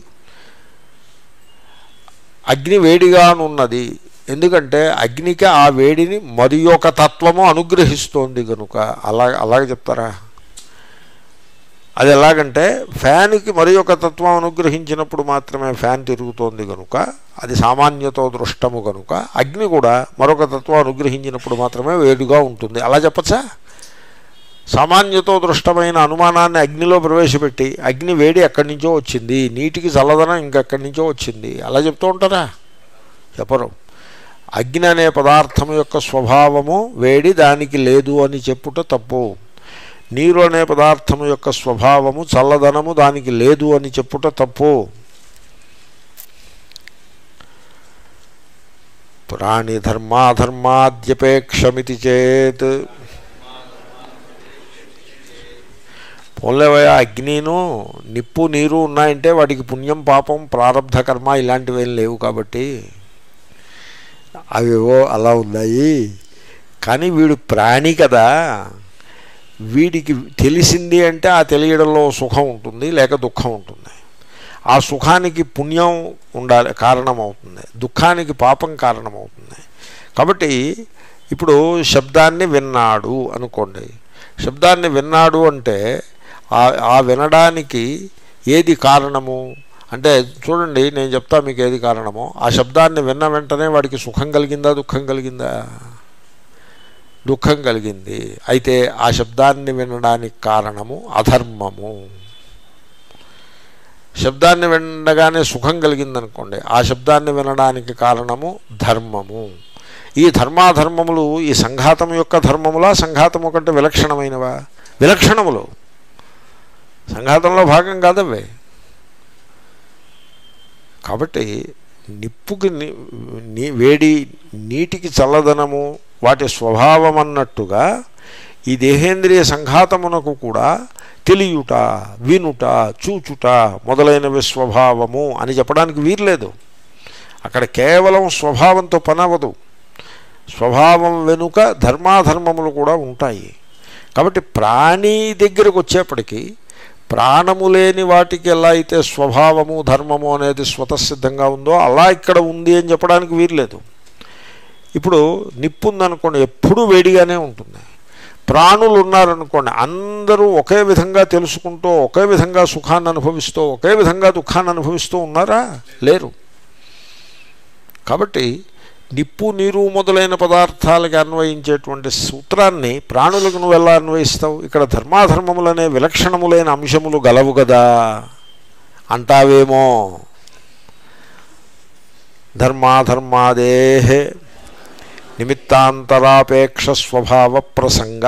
అగ్ని వేడిగానున్నది ఎందుకంటే అగ్నికి ఆ వేడిని మరి ఒక తత్వము అనుగ్రహిస్తోంది గనుక అలా అలాగే చెప్తారా అది ఎలాగంటే ఫ్యాన్కి మరి ఒక తత్వం అనుగ్రహించినప్పుడు మాత్రమే ఫ్యాన్ తిరుగుతోంది కనుక అది సామాన్యతో దృష్టము కనుక అగ్ని కూడా మరొక తత్వం అనుగ్రహించినప్పుడు మాత్రమే వేడిగా ఉంటుంది అలా చెప్పచ్చా సామాన్యతో దృష్టమైన అనుమానాన్ని అగ్నిలో ప్రవేశపెట్టి అగ్ని వేడి ఎక్కడి నుంచో వచ్చింది నీటికి చల్లదనం ఇంకెక్కడి నుంచో వచ్చింది అలా చెప్తూ ఉంటారా చెప్పరు అగ్ని అనే పదార్థం యొక్క స్వభావము వేడి దానికి లేదు అని చెప్పుట తప్పు నీరు అనే పదార్థం యొక్క స్వభావము చల్లదనము దానికి లేదు అని చెప్పుట తప్పు ప్రాణి ధర్మాధర్మాద్యపేక్షమితి చేత్ పోలేవయ అగ్నిను నిప్పు నీరు ఉన్నాయంటే వాటికి పుణ్యం పాపం ప్రారంధ కర్మ ఇలాంటివి ఏం లేవు కాబట్టి అవేవో అలా ఉన్నాయి కానీ వీడు ప్రాణి కదా వీడికి తెలిసింది అంటే ఆ తెలియడంలో సుఖం ఉంటుంది లేక దుఃఖం ఉంటుంది ఆ సుఖానికి పుణ్యం ఉండాలి కారణమవుతుంది దుఃఖానికి పాపం కారణమవుతుంది కాబట్టి ఇప్పుడు శబ్దాన్ని విన్నాడు అనుకోండి శబ్దాన్ని విన్నాడు అంటే ఆ- ఆ వినడానికి ఏది కారణము అంటే చూడండి నేను చెప్తా మీకు ఏది కారణమో ఆ శబ్దాన్ని విన్న వెంటనే వాడికి సుఖం కలిగిందా దుఃఖం కలిగిందా దుఃఖం కలిగింది అయితే ఆ శబ్దాన్ని వినడానికి కారణము అధర్మము శబ్దాన్ని వినగానే సుఖం కలిగిందనుకోండి ఆ శబ్దాన్ని వినడానికి కారణము ధర్మము ఈ ధర్మాధర్మములు ఈ సంఘాతం యొక్క ధర్మములా సంఘాతము కంటే విలక్షణమైనవా విలక్షణములు సంఘాతంలో భాగం కాదవే కాబట్టి నిప్పుకి ని- నీ వేడి నీటికి చల్లదనము వాటి స్వభావం అన్నట్టుగా ఈ దేహేంద్రియ సంఘాతమునకు కూడా తెలియుట వినుట చూచుట మొదలైనవి స్వభావము అని చెప్పడానికి వీర్లేదు అక్కడ కేవలం స్వభావంతో పనవదు స్వభావం వెనుక ధర్మాధర్మములు కూడా ఉంటాయి కాబట్టి ప్రాణి దగ్గరకు వచ్చేప్పటికీ ప్రాణము లేని వాటికి ఎలా అయితే స్వభావము ధర్మము అనేది స్వతసిద్ధంగా ఉందో అలా ఇక్కడ ఉంది అని చెప్పడానికి వీర్లేదు ఇప్పుడు నిప్పు ఉందనుకోండి ఎప్పుడూ వేడిగానే ఉంటుంది ప్రాణులు ఉన్నారనుకోండి అందరూ ఒకే విధంగా తెలుసుకుంటూ ఒకే విధంగా సుఖాన్ని అనుభవిస్తూ ఒకే విధంగా దుఃఖాన్ని అనుభవిస్తూ ఉన్నారా లేరు కాబట్టి నిప్పు నీరు మొదలైన పదార్థాలకి అన్వయించేటువంటి సూత్రాన్ని ప్రాణులకు నువ్వు ఎలా అన్వయిస్తావు ఇక్కడ ధర్మాధర్మములనే విలక్షణములైన అంశములు గలవు కదా అంటావేమో ధర్మాధర్మాదే నిమిత్తాంతరాపేక్ష స్వభావ ప్రసంగ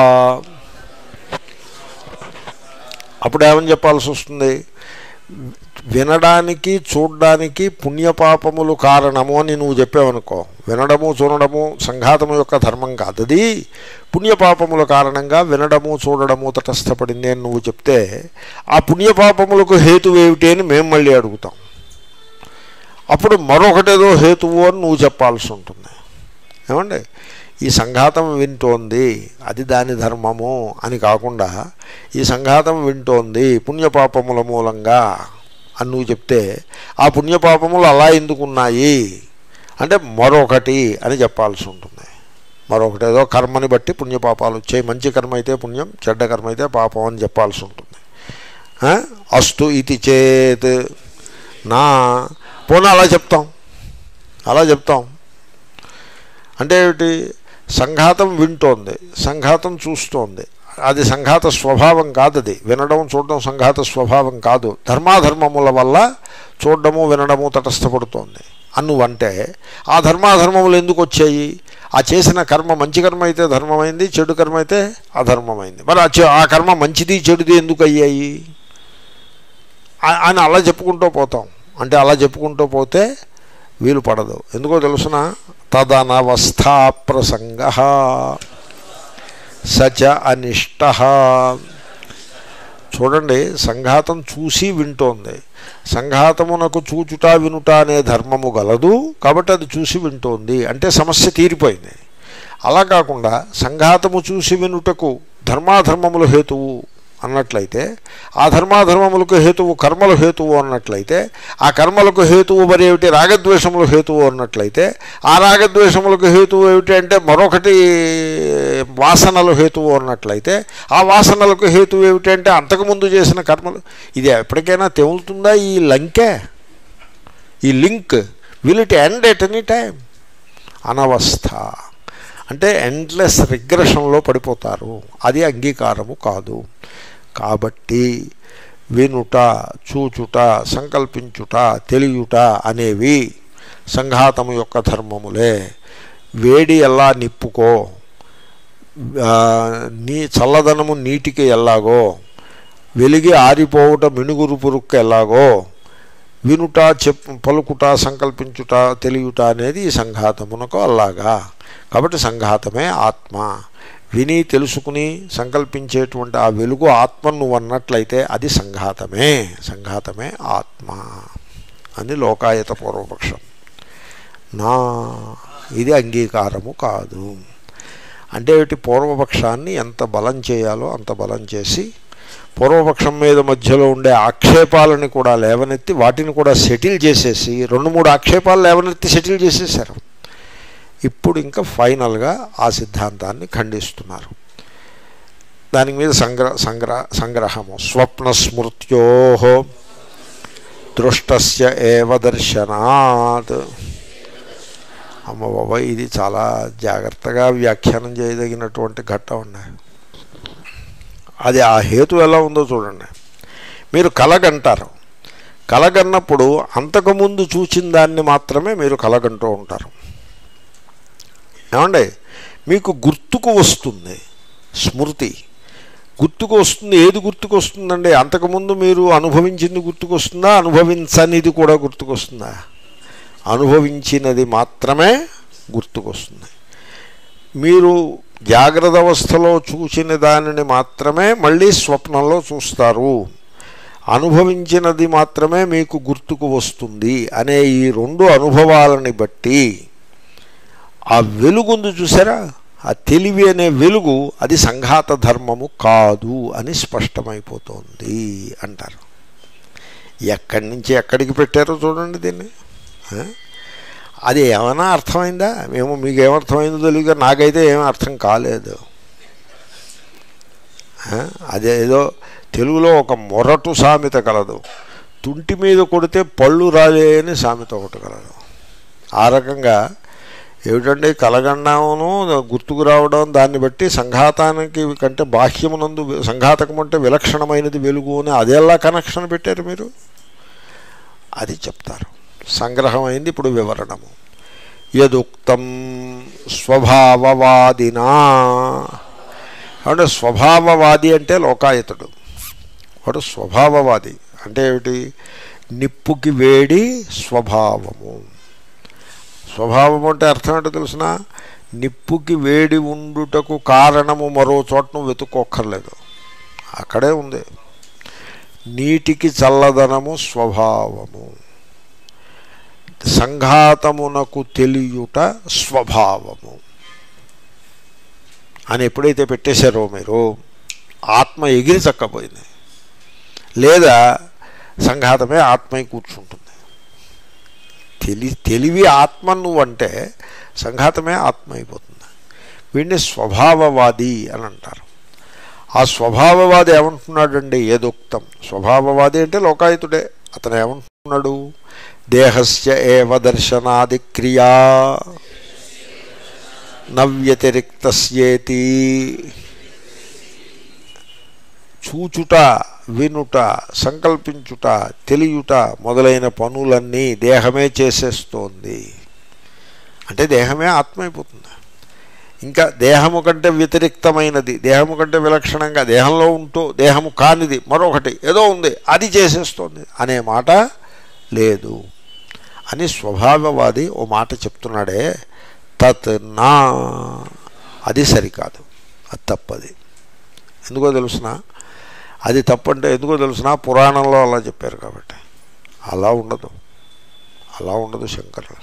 అప్పుడు ఏమని చెప్పాల్సి వస్తుంది వినడానికి చూడడానికి పుణ్యపాపములు కారణము అని నువ్వు చెప్పావనుకో వినడము చూడడము సంఘాతము యొక్క ధర్మం కాదది పుణ్యపాపముల కారణంగా వినడము చూడడము తటస్థపడింది అని నువ్వు చెప్తే ఆ పుణ్యపాపములకు హేతువు ఏమిటి అని మేము మళ్ళీ అడుగుతాం అప్పుడు మరొకటేదో హేతువు అని నువ్వు చెప్పాల్సి ఉంటుంది ఏమండి ఈ సంఘాతం వింటోంది అది దాని ధర్మము అని కాకుండా ఈ సంఘాతం వింటోంది పుణ్యపాపముల మూలంగా అని నువ్వు చెప్తే ఆ పుణ్యపాపములు అలా ఎందుకున్నాయి అంటే మరొకటి అని చెప్పాల్సి ఉంటుంది మరొకటి ఏదో కర్మని బట్టి పుణ్యపాపాలు వచ్చాయి మంచి కర్మ అయితే పుణ్యం చెడ్డ కర్మ అయితే పాపం అని చెప్పాల్సి ఉంటుంది ఆ? అస్తు ఇది చేత్ నా పోనీ అలా చెప్తాం అలా చెప్తాం అంటే ఏమిటి సంఘాతం వింటోంది సంఘాతం చూస్తోంది అది సంఘాత స్వభావం కాదు అది వినడం చూడడం సంఘాత స్వభావం కాదు ధర్మాధర్మముల వల్ల చూడడము వినడము తటస్థపడుతోంది అన్నువంటే ఆ ధర్మాధర్మములు ఎందుకు వచ్చాయి ఆ చేసిన కర్మ మంచి కర్మ అయితే ధర్మమైంది చెడు కర్మ అయితే అధర్మమైంది మరి ఆ చె- ఆ కర్మ మంచిది చెడుది ఎందుకు అయ్యాయి ఆ- అని అలా చెప్పుకుంటూ పోతాం అంటే అలా చెప్పుకుంటూ పోతే వీలు పడదు ఎందుకో తెలుసిన తదనవస్థా ప్రసంగ సచ అనిష్ట చూడండి సంఘాతం చూసి వింటోంది సంఘాతమునకు చూచుట వినుట అనే ధర్మము గలదు కాబట్టి అది చూసి వింటోంది అంటే సమస్య తీరిపోయింది అలా కాకుండా సంఘాతము చూసి వినుటకు ధర్మాధర్మములు హేతువు అన్నట్లయితే ఆ ధర్మాధర్మములకు హేతువు కర్మలు హేతువు అన్నట్లయితే ఆ కర్మలకు హేతువు మరి ఏమిటి రాగద్వేషములు హేతువు అన్నట్లయితే ఆ రాగద్వేషములకు హేతువు ఏమిటి అంటే మరొకటి వాసనలు హేతువు అన్నట్లయితే ఆ వాసనలకు హేతువు ఏమిటి అంటే అంతకుముందు చేసిన కర్మలు ఇది ఎప్పటికైనా తెములుతుందా ఈ లంకే ఈ link will it end at any time అనవస్థ అంటే ఎండ్లెస్ రిగ్రెషన్లో పడిపోతారు అది అంగీకారము కాదు కాబట్టి వినుట చూచుట సంకల్పించుట తెలియుట అనేవి సంఘాతము యొక్క ధర్మములే వేడి ఎలా నిప్పుకో ఆ, నీ చల్లదనము నీటికి ఎలాగో వెలిగి ఆరిపోవుట మినుగురు పురుక్కు ఎలాగో వినుట చెప్ పలుకుట సంకల్పించుట తెలియుట అనేది ఈ సంఘాతమునకు అలాగా కాబట్టి సంఘాతమే ఆత్మ విని తెలుసుకుని సంకల్పించేటువంటి ఆ వెలుగు ఆత్మ నువ్వు అన్నట్లయితే అది సంఘాతమే సంఘాతమే ఆత్మ అని లోకాయత పూర్వపక్షం నా ఇది అంగీకారము కాదు అంటే వీటి పూర్వపక్షాన్ని ఎంత బలం చేయాలో అంత బలం చేసి పూర్వపక్షం మీద మధ్యలో ఉండే ఆక్షేపాలని కూడా లేవనెత్తి వాటిని కూడా సెటిల్ చేసేసి రెండు మూడు ఆక్షేపాలు లేవనెత్తి సెటిల్ చేసేసారు ఇప్పుడు ఇంకా ఫైనల్గా ఆ సిద్ధాంతాన్ని ఖండిస్తున్నారు దాని మీద సంగ్రహ సంగ్రహ సంగ్రహము స్వప్న స్మృత్యో దృష్టస్య ఏవ దర్శనాత్ అమ్మ బాబా ఇది చాలా జాగ్రత్తగా వ్యాఖ్యానం చేయదగినటువంటి ఘట్టం ఉన్నాయి అది ఆ హేతు ఎలా ఉందో చూడండి మీరు కలగంటారు కలగన్నప్పుడు అంతకుముందు చూచిన దాన్ని మాత్రమే మీరు కలగంటూ ఉంటారు ఏమండి మీకు గుర్తుకు వస్తుంది స్మృతి గుర్తుకు వస్తుంది ఏది గుర్తుకు వస్తుందండి అంతకుముందు మీరు అనుభవించింది గుర్తుకు వస్తుందా అనుభవించనిది కూడా గుర్తుకొస్తుందా అనుభవించినది మాత్రమే గుర్తుకొస్తుంది మీరు జాగ్రత్త అవస్థలో చూసిన దానిని మాత్రమే మళ్ళీ స్వప్నంలో చూస్తారు అనుభవించినది మాత్రమే మీకు గుర్తుకు వస్తుంది అనే ఈ రెండు అనుభవాలని బట్టి ఆ వెలుగుంది చూసారా ఆ తెలివి అనే వెలుగు అది సంఘాత ధర్మము కాదు అని స్పష్టమైపోతుంది అంటారు ఎక్కడి నుంచి ఎక్కడికి పెట్టారో చూడండి దీన్ని ఆ? అది ఏమైనా అర్థమైందా మేము మీకు ఏమర్థమైందో తెలియదు నాకైతే ఏం అర్థం కాలేదు ఆ? అదేదో తెలుగులో ఒక మొరటు సామెత కలదు తుంటి మీద కొడితే పళ్ళు రాలే అని సామెత ఒకటి కలదు ఆ రకంగా ఏమిటంటే కలగండామును గుర్తుకు రావడం దాన్ని బట్టి సంఘాతానికి కంటే బాహ్యమునందు సంఘాతకం అంటే విలక్షణమైనది వెలుగు అని అదెలా కనెక్షన్ పెట్టారు మీరు అది చెప్తారు సంగ్రహం అయింది ఇప్పుడు వివరణము యదుక్తం స్వభావవాదినా అంటే స్వభావవాది అంటే లోకాయతుడు వాడు స్వభావవాది అంటే ఏమిటి నిప్పుకి వేడి స్వభావము స్వభావం అంటే అర్థం ఏంటో తెలిసిన నిప్పుకి వేడి ఉండుటకు కారణము మరో చోటను వెతుక్కోక్కర్లేదు అక్కడే ఉంది నీటికి చల్లదనము స్వభావము సంఘాతమునకు తెలియుట స్వభావము అని ఎప్పుడైతే పెట్టేశారో మీరు ఆత్మ ఎగిరి చక్కపోయింది లేదా సంఘాతమే ఆత్మై కూర్చుంటుంది తెలి తెలివి ఆత్మ నువ్వు అంటే సంఘాతమే ఆత్మ అయిపోతుంది వీడిని స్వభావవాది అని అంటారు ఆ స్వభావవాది ఏమంటున్నాడండి ఏదోక్తం స్వభావవాది అంటే లోకాయుతుడే అతను ఏమంటున్నాడు దేహస్య ఏవ దర్శనాది క్రియా నవ్యతిరిక్తస్యేతి చూచుట వినుట సంకల్పించుట తెలియుట మొదలైన పనులన్నీ దేహమే చేసేస్తోంది అంటే దేహమే ఆత్మ అయిపోతుంది ఇంకా దేహము కంటే వ్యతిరిక్తమైనది దేహము కంటే విలక్షణంగా దేహంలో ఉంటూ దేహము కానిది మరొకటి ఏదో ఉంది అది చేసేస్తోంది అనే మాట లేదు అని స్వభావవాది ఓ మాట చెప్తున్నాడే తత్ నా అది సరికాదు అది తప్పది ఎందుకో తెలుసిన అది తప్పంటే ఎందుకో తెలుసిన పురాణంలో అలా చెప్పారు కాబట్టి అలా ఉండదు అలా ఉండదు శంకరులు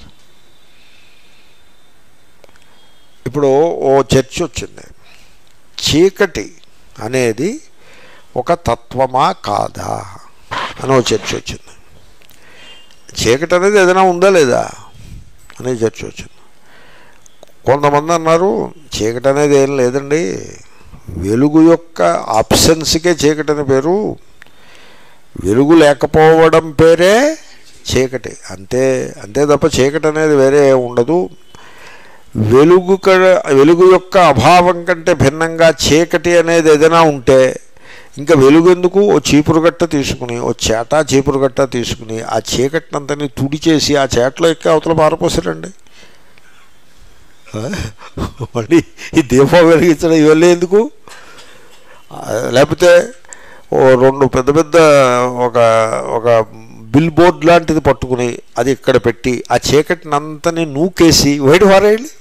ఇప్పుడు ఓ చర్చ వచ్చింది చీకటి అనేది ఒక తత్వమా కాదా అని ఓ చర్చ వచ్చింది చీకటి అనేది ఏదైనా ఉందా లేదా అనే చర్చ వచ్చింది కొంతమంది అన్నారు చీకటి అనేది ఏం లేదండి వెలుగు యొక్క ఆబ్సెన్స్కే చీకటి అని పేరు వెలుగు లేకపోవడం పేరే చీకటి అంతే అంతే తప్ప చీకటి అనేది వేరే ఉండదు వెలుగు క- వెలుగు యొక్క అభావం కంటే భిన్నంగా చీకటి అనేది ఏదైనా ఉంటే ఇంకా వెలుగు ఎందుకు ఓ చీపురు గట్ట తీసుకుని ఓ చేట చీపురు గట్ట తీసుకుని ఆ చీకటినంతని తుడిచేసి ఆ చేటలో ఎక్కి అవతల పారపోసారండి ఆ? మళ్ళీ ఈ దీపం వెలిగించడం ఇవన్నీ ఎందుకు ఆ, లేకపోతే ఓ రెండు పెద్ద పెద్ద ఒక ఒక బిల్ బోర్డ్ లాంటిది పట్టుకుని అది ఇక్కడ పెట్టి ఆ చీకటిని అంతని నూకేసి బయట పారేయండి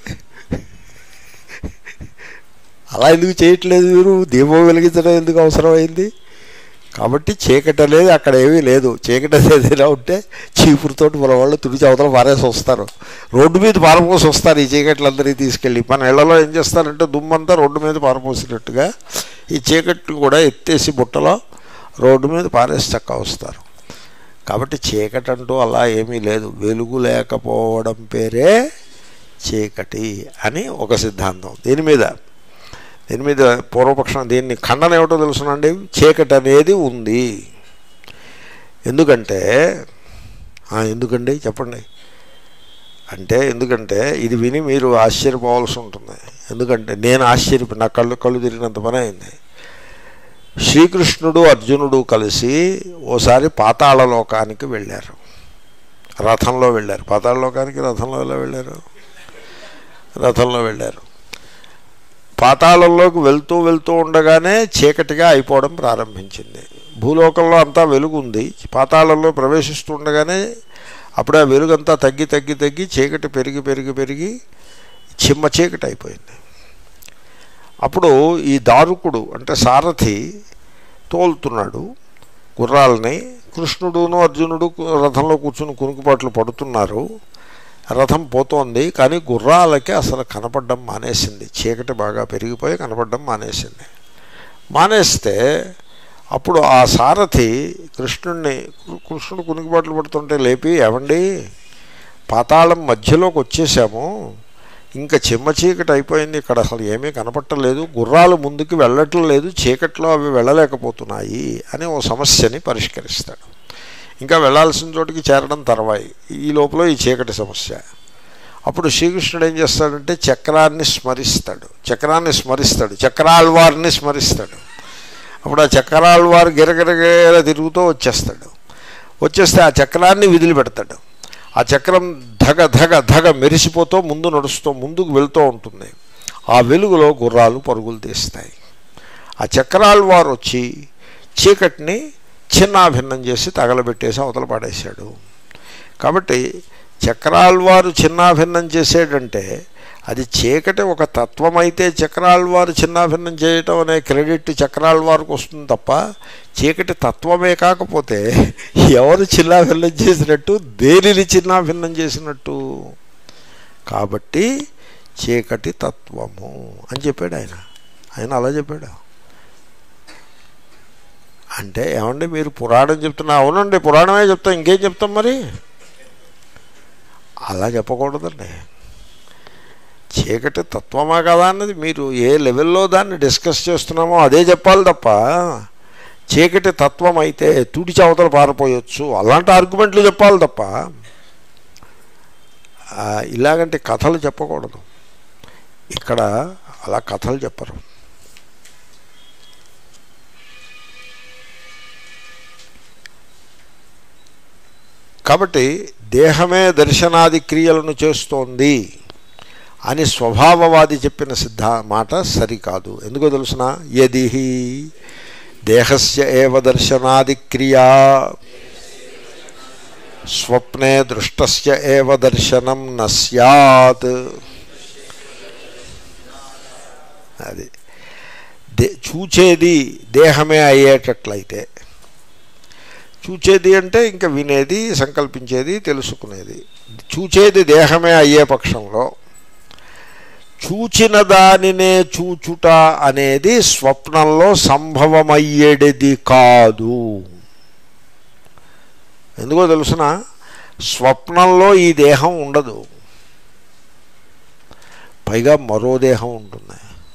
అలా ఎందుకు చేయట్లేదు మీరు దీపం వెలిగించడం ఎందుకు అవసరమైంది కాబట్టి చీకటి అనేది అక్కడ ఏమీ లేదు చీకటి అనేది ఏదైనా ఉంటే చీపురుతోటి మన వాళ్ళు తుడిచి అవతల పారేసి వస్తారు రోడ్డు మీద పారపోసి వస్తారు ఈ చీకట్లందరినీ తీసుకెళ్ళి మన ఇళ్లలో ఏం చేస్తారంటే దుమ్మంతా రోడ్డు మీద పారపోసినట్టుగా ఈ చీకట్లు కూడా ఎత్తేసి బుట్టలో రోడ్డు మీద పారేసి చక్క వస్తారు కాబట్టి చీకటి అంటూ అలా ఏమీ లేదు వెలుగు లేకపోవడం పేరే చీకటి అని ఒక సిద్ధాంతం దీని మీద దీని మీద పూర్వపక్షం దీన్ని ఖండన ఏమిటో తెలుసునండి చీకటి అనేది ఉంది ఎందుకంటే ఆ, ఎందుకండి చెప్పండి అంటే ఎందుకంటే ఇది విని మీరు ఆశ్చర్యపోవాల్సి ఉంటుంది ఎందుకంటే నేను ఆశ్చర్యపడి నా కళ్ళు కళ్ళు తిరిగినంత పని అయింది శ్రీకృష్ణుడు అర్జునుడు కలిసి ఓసారి పాతాళ లోకానికి వెళ్ళారు రథంలో వెళ్ళారు పాతాళ లోకానికి రథంలో ఎలా వెళ్ళారు రథంలో వెళ్ళారు పాతాళంలోకి వెళ్తూ వెళ్తూ ఉండగానే చీకటిగా అయిపోవడం ప్రారంభించింది భూలోకంలో అంతా వెలుగు ఉంది పాతాళంలో ప్రవేశిస్తూ ఉండగానే అప్పుడే ఆ వెలుగంతా తగ్గి తగ్గి తగ్గి చీకటి పెరిగి పెరిగి పెరిగి చిమ్మ చీకటి అయిపోయింది అప్పుడు ఈ దారుకుడు అంటే సారథి తోలుతున్నాడు గుర్రాలని కృష్ణుడును అర్జునుడు రథంలో కూర్చుని కునుకుపాట్లు పడుతున్నారు రథం పోతోంది కానీ గుర్రాలకి అసలు కనపడడం మానేసింది చీకటి బాగా పెరిగిపోయి కనపడడం మానేసింది మానేస్తే అప్పుడు ఆ సారథి కృష్ణుడిని కృష్ణుడు కునికిబాట్లు పడుతుంటే లేపి ఏమండి పాతాళం మధ్యలోకి వచ్చేసాము ఇంకా చిమ్మ చీకటి అయిపోయింది ఇక్కడ అసలు ఏమీ కనపట్టలేదు గుర్రాలు ముందుకు వెళ్ళటం లేదు చీకట్లో అవి వెళ్ళలేకపోతున్నాయి అని ఓ సమస్యని పరిష్కరిస్తాడు ఇంకా వెళ్ళాల్సిన చోటికి చేరడం తర్వాయి ఈ లోపల ఈ చీకటి సమస్య అప్పుడు శ్రీకృష్ణుడు ఏం చేస్తాడంటే చక్రాన్ని స్మరిస్తాడు చక్రాన్ని స్మరిస్తాడు చక్రాల్వారిని స్మరిస్తాడు అప్పుడు ఆ చక్రాల్వారు గిరగిరగిర తిరుగుతూ వచ్చేస్తాడు వచ్చేస్తే ఆ చక్రాన్ని విదిలి పెడతాడు ఆ చక్రం ధగ ధగ ధగ మెరిసిపోతూ ముందు నడుస్తూ ముందుకు వెళ్తూ ఉంటుంది ఆ వెలుగులో గుర్రాలు పరుగులు తీస్తాయి ఆ చక్రాల వారు వచ్చి చీకటిని చిన్నాభిన్నం చేసి తగలబెట్టేసి అవతల పాడేశాడు కాబట్టి చక్రాల్వారు చిన్నాభిన్నం చేసేటంటే అది చీకటి ఒక తత్వం అయితే చక్రాల్వారు చిన్నాభిన్నం చేయటం అనే క్రెడిట్ చక్రాల్వారికి వస్తుంది తప్ప చీకటి తత్వమే కాకపోతే ఎవరు చిన్నాభిన్నం చేసినట్టు దేనిని చిన్నాభిన్నం చేసినట్టు కాబట్టి చీకటి తత్వము అని చెప్పాడు ఆయన ఆయన అలా చెప్పాడు అంటే ఏమండి మీరు పురాణం చెప్తున్నా అవునండి పురాణమే చెప్తాం ఇంకేం చెప్తాం మరి అలా చెప్పకూడదండి చీకటి తత్వమా కదా అన్నది మీరు ఏ లెవెల్లో దాన్ని డిస్కస్ చేస్తున్నామో అదే చెప్పాలి తప్ప చీకటి తత్వం అయితే తుడిచి అవతల పారిపోయొచ్చు అలాంటి ఆర్గ్యుమెంట్లు చెప్పాలి తప్ప ఇలాగంటే కథలు చెప్పకూడదు ఇక్కడ అలా కథలు చెప్పరు కాబట్టి దేహమే దర్శనాది క్రియలను చేస్తోంది అని స్వభావవాది చెప్పిన సిద్ధ మాట సరికాదు ఎందుకో తెలుసిన యది దేహస్య ఏవ దర్శనాది క్రియా స్వప్నే దృష్టస్య ఏవ దర్శనం న సత్ అది దే చూచేది దేహమే అయ్యేటట్లయితే చూచేది అంటే ఇంకా వినేది సంకల్పించేది తెలుసుకునేది చూచేది దేహమే అయ్యే పక్షంలో చూచిన దానినే చూచుట అనేది స్వప్నంలో సంభవమయ్యేది కాదు ఎందుకో తెలుసిన స్వప్నంలో ఈ దేహం ఉండదు పైగా మరో దేహం ఉంటుంది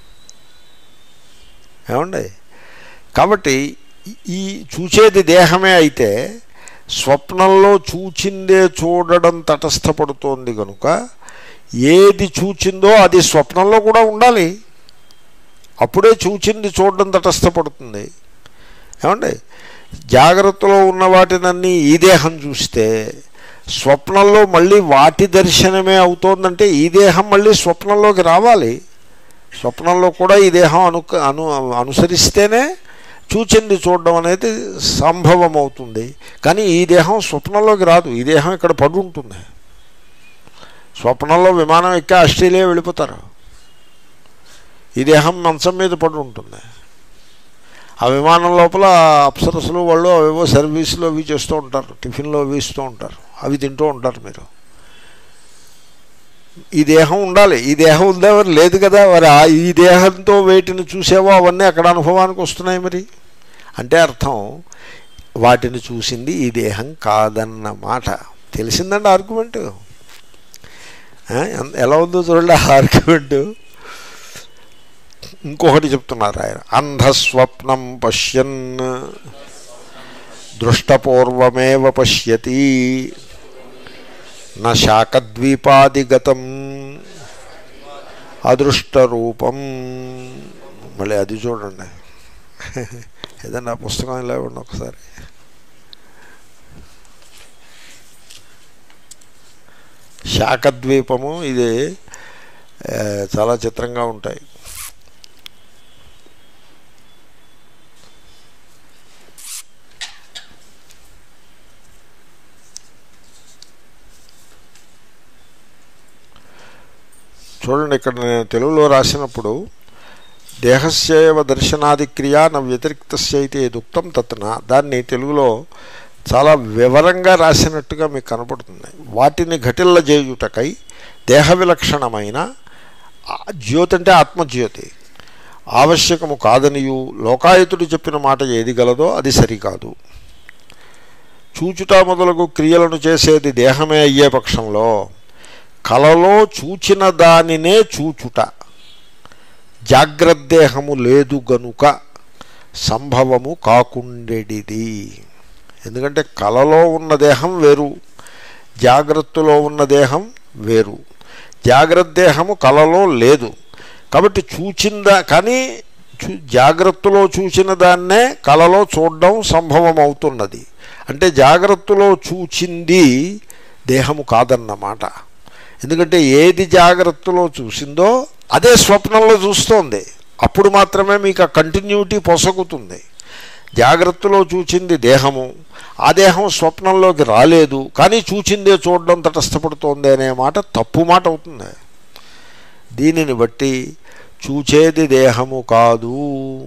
ఏమండి కాబట్టి ఈ చూచేది దేహమే అయితే స్వప్నంలో చూచిందే చూడడం తటస్థపడుతోంది కనుక ఏది చూచిందో అది స్వప్నంలో కూడా ఉండాలి అప్పుడే చూచింది చూడడం తటస్థపడుతుంది ఏమండి జాగ్రత్తలో ఉన్న వాటినన్నీ ఈ దేహం చూస్తే స్వప్నంలో మళ్ళీ వాటి దర్శనమే అవుతోందంటే ఈ దేహం మళ్ళీ స్వప్నంలోకి రావాలి స్వప్నంలో కూడా ఈ దేహం అను అను అనుసరిస్తేనే చూచింది చూడడం అనేది సంభవం అవుతుంది కానీ ఈ దేహం స్వప్నంలోకి రాదు ఈ దేహం ఇక్కడ పడి ఉంటుంది స్వప్నంలో విమానం ఎక్కి ఆస్ట్రేలియా వెళ్ళిపోతారు ఈ దేహం మంచం మీద పడి ఉంటుంది ఆ విమానం లోపల అప్సరసులు వాళ్ళు అవేవో సర్వీసులు అవి చేస్తూ ఉంటారు టిఫిన్లో అవి ఇస్తూ ఉంటారు అవి తింటూ ఉంటారు మీరు ఈ దేహం ఉండాలి ఈ దేహం ఉందా మరి లేదు కదా మరి ఆ ఈ దేహంతో వేటిని చూసేవో అవన్నీ అక్కడ అనుభవానికి వస్తున్నాయి మరి అంటే అర్థం వాటిని చూసింది ఈ దేహం కాదన్న మాట తెలిసిందండి ఆర్గ్యుమెంట్ ఎలా ఉందో చూడండి ఆర్గ్యుమెంట్ ఇంకొకటి చెప్తున్నారు ఆయన అంధస్వప్నం పశ్యన్ దృష్టపూర్వమేవ పశ్యతి నా శాకద్వీపాదిగతం అదృష్టరూపం మళ్ళీ అది చూడండి ఏదన్నా పుస్తకం ఇలా ఇవ్వండి ఒకసారి శాఖద్వీపము ఇది ఆ, చాలా చిత్రంగా ఉంటాయి చూడండి ఇక్కడ నేను తెలుగులో రాసినప్పుడు దేహస్యవ దర్శనాది క్రియ న వ్యతిరిక్తస్యైతే దుక్తం తత్న దాన్ని తెలుగులో చాలా వివరంగా రాసినట్టుగా మీకు కనపడుతుంది వాటిని ఘటిల్ల చేయుటకై దేహ విలక్షణమైన ఆ జ్యోతి అంటే ఆత్మజ్యోతి ఆవశ్యకము కాదనియు లోకాయతుడు చెప్పిన మాట ఏది గలదో అది సరికాదు చూచుట మొదలగు క్రియలను చేసేది దేహమే అయ్యే పక్షంలో కలలో చూచిన దానినే చూచుట జాగ్రద్దేహము లేదు గనుక సంభవము కాకుండెడిది ఎందుకంటే కలలో ఉన్న దేహం వేరు జాగ్రత్తలో ఉన్న దేహం వేరు జాగ్రత్త దేహము కలలో లేదు కాబట్టి చూచిందా కానీ చూ జాగ్రత్తలో చూసిన దాన్నే కలలో చూడడం సంభవం అవుతున్నది అంటే జాగ్రత్తలో చూచింది దేహము కాదన్నమాట ఎందుకంటే ఏది జాగ్రత్తలో చూసిందో అదే స్వప్నంలో చూస్తోంది అప్పుడు మాత్రమే మీకు ఆ కంటిన్యూటీ పొసగుతుంది జాగ్రత్తలో చూచింది దేహము ఆ దేహం స్వప్నంలోకి రాలేదు కానీ చూచిందే చూడడం తటస్థపడుతోంది అనే మాట తప్పు మాట అవుతుంది దీనిని బట్టి చూచేది దేహము కాదు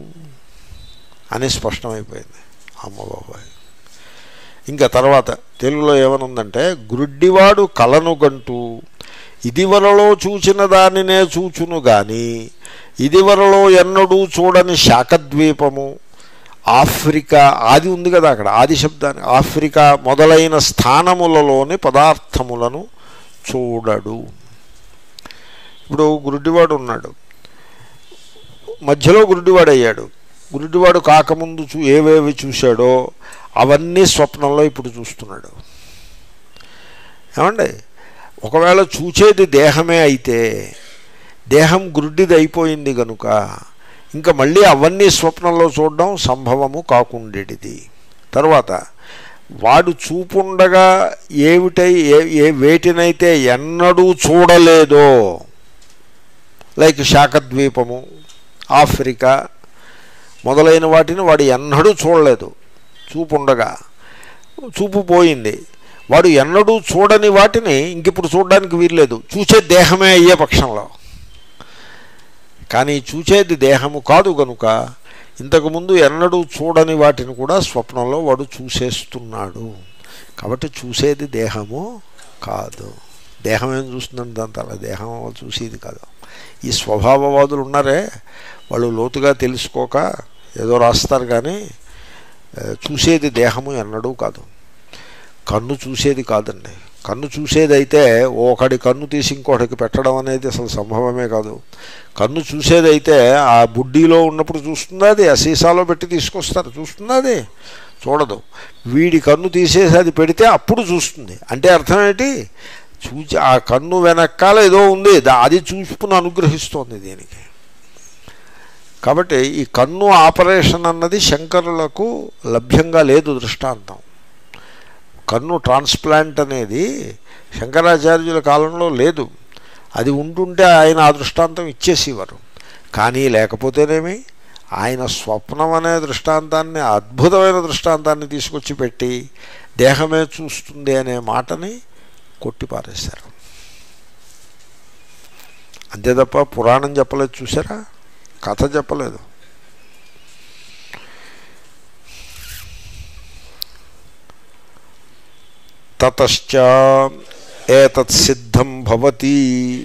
అని స్పష్టమైపోయింది అమ్మ బాబాయ్ ఇంకా తర్వాత తెలుగులో ఏమనుందంటే గుడ్డివాడు కలను గంటూ ఇదివరలో చూచిన దానినే చూచును గాని ఇదివరలో ఎన్నడూ చూడని శాఖద్వీపము ఆఫ్రికా ఆది ఉంది కదా అక్కడ ఆది శబ్దాన్ని ఆఫ్రికా మొదలైన స్థానములలోని పదార్థములను చూడడు ఇప్పుడు గురుడివాడు ఉన్నాడు మధ్యలో గురుడివాడు అయ్యాడు గురుడివాడు కాకముందు చూ ఏవేవి చూశాడో అవన్నీ స్వప్నంలో ఇప్పుడు చూస్తున్నాడు ఏమండి ఒకవేళ చూచేది దేహమే అయితే దేహం గురుడిది అయిపోయింది కనుక ఇంకా మళ్ళీ అవన్నీ స్వప్నంలో చూడడం సంభవము కాకుండేటిది తర్వాత వాడు చూపుండగా ఏమిటై ఏ ఏ వేటినైతే ఎన్నడూ చూడలేదో లైక్ శాఖద్వీపము ఆఫ్రికా మొదలైన వాటిని వాడు ఎన్నడూ చూడలేదు చూపుండగా చూపు పోయింది వాడు ఎన్నడూ చూడని వాటిని ఇంకిప్పుడు చూడడానికి వీల్లేదు చూసే దేహమే అయ్యే పక్షంలో కానీ చూచేది దేహము కాదు గనుక ఇంతకుముందు ఎన్నడూ చూడని వాటిని కూడా స్వప్నంలో వాడు చూసేస్తున్నాడు కాబట్టి చూసేది దేహము కాదు దేహం ఏం చూస్తుందని దాని తర్వాత దేహం చూసేది కాదు ఈ స్వభావవాదులు ఉన్నారే వాళ్ళు లోతుగా తెలుసుకోక ఏదో రాస్తారు కానీ ఆ, చూసేది దేహము ఎన్నడూ కాదు కన్ను చూసేది కాదండి కన్ను చూసేది అయితే ఒకడి కన్ను తీసి ఇంకోటికి పెట్టడం అనేది అసలు సంభవమే కాదు కన్ను చూసేదైతే ఆ బుడ్డీలో ఉన్నప్పుడు చూస్తుందా అది ఆ సీసాలో పెట్టి తీసుకొస్తారు చూస్తుందా అది చూడదు వీడి కన్ను తీసేసి అది పెడితే అప్పుడు చూస్తుంది అంటే అర్థం ఏంటి చూచి ఆ కన్ను వెనకాల ఏదో ఉంది దా- అది చూపును అనుగ్రహిస్తోంది దీనికి కాబట్టి ఈ కన్ను ఆపరేషన్ అన్నది శంకరులకు లభ్యంగా లేదు దృష్టాంతం కన్ను ట్రాన్స్ప్లాంట్ అనేది శంకరాచార్యుల కాలంలో లేదు అది ఉంటుంటే ఆయన ఆ దృష్టాంతం ఇచ్చేసేవారు కానీ లేకపోతేనేమి ఆయన స్వప్నం అనే దృష్టాంతాన్ని అద్భుతమైన దృష్టాంతాన్ని తీసుకొచ్చి పెట్టి దేహమే చూస్తుంది అనే మాటని కొట్టిపారేశారు అంతే తప్ప పురాణం చెప్పలేదు చూసారా కథ చెప్పలేదు తతశ్చ ఏతత్ సిద్ధం భవతి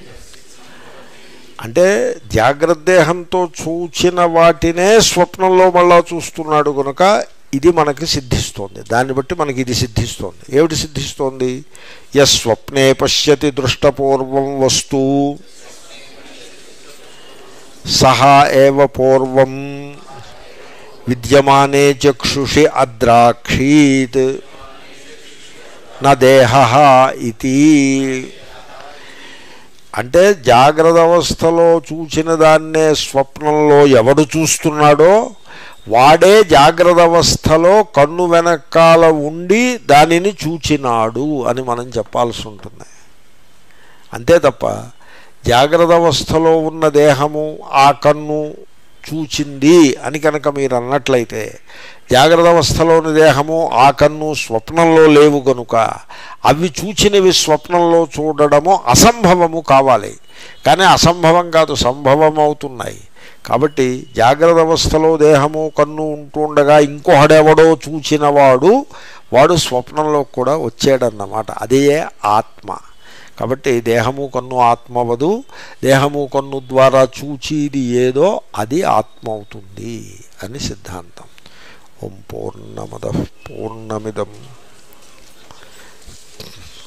అంటే జాగ్రత్త దేహంతో చూచిన వాటినే స్వప్నంలో మళ్ళా చూస్తున్నాడు కనుక ఇది మనకి సిద్ధిస్తోంది దాన్ని బట్టి మనకి ఇది సిద్ధిస్తోంది ఏమిటి సిద్ధిస్తోంది ఎస్ స్వప్నే పశ్యతి దృష్టపూర్వం వస్తు సహా ఏవ పూర్వం విద్యమానే చక్షుషి అద్రాక్షీత్ నా దేహ ఇది అంటే జాగ్రత్త అవస్థలో చూచిన దాన్నే స్వప్నంలో ఎవడు చూస్తున్నాడో వాడే జాగ్రత్త అవస్థలో కన్ను వెనకాల ఉండి దానిని చూచినాడు అని మనం చెప్పాల్సి ఉంటుంది అంతే తప్ప జాగ్రత్త అవస్థలో ఉన్న దేహము ఆ కన్ను చూచింది అని కనుక మీరు అన్నట్లయితే జాగ్రత్త అవస్థలోని దేహము ఆ కన్ను స్వప్నంలో లేవు కనుక అవి చూచినవి స్వప్నంలో చూడడము అసంభవము కావాలి కానీ అసంభవం కాదు సంభవం అవుతున్నాయి కాబట్టి జాగ్రత్త అవస్థలో దేహము కన్ను ఉంటుండగా ఇంకొకడెవడో చూచినవాడు వాడు స్వప్నంలో కూడా వచ్చాడన్నమాట అదే ఆత్మ కాబట్టి దేహము కన్ను ఆత్మవదు దేహము కన్ను ద్వారా చూచిది ఏదో అది ఆత్మ అవుతుంది అని సిద్ధాంతం ఓం పూర్ణమద పూర్ణమిదం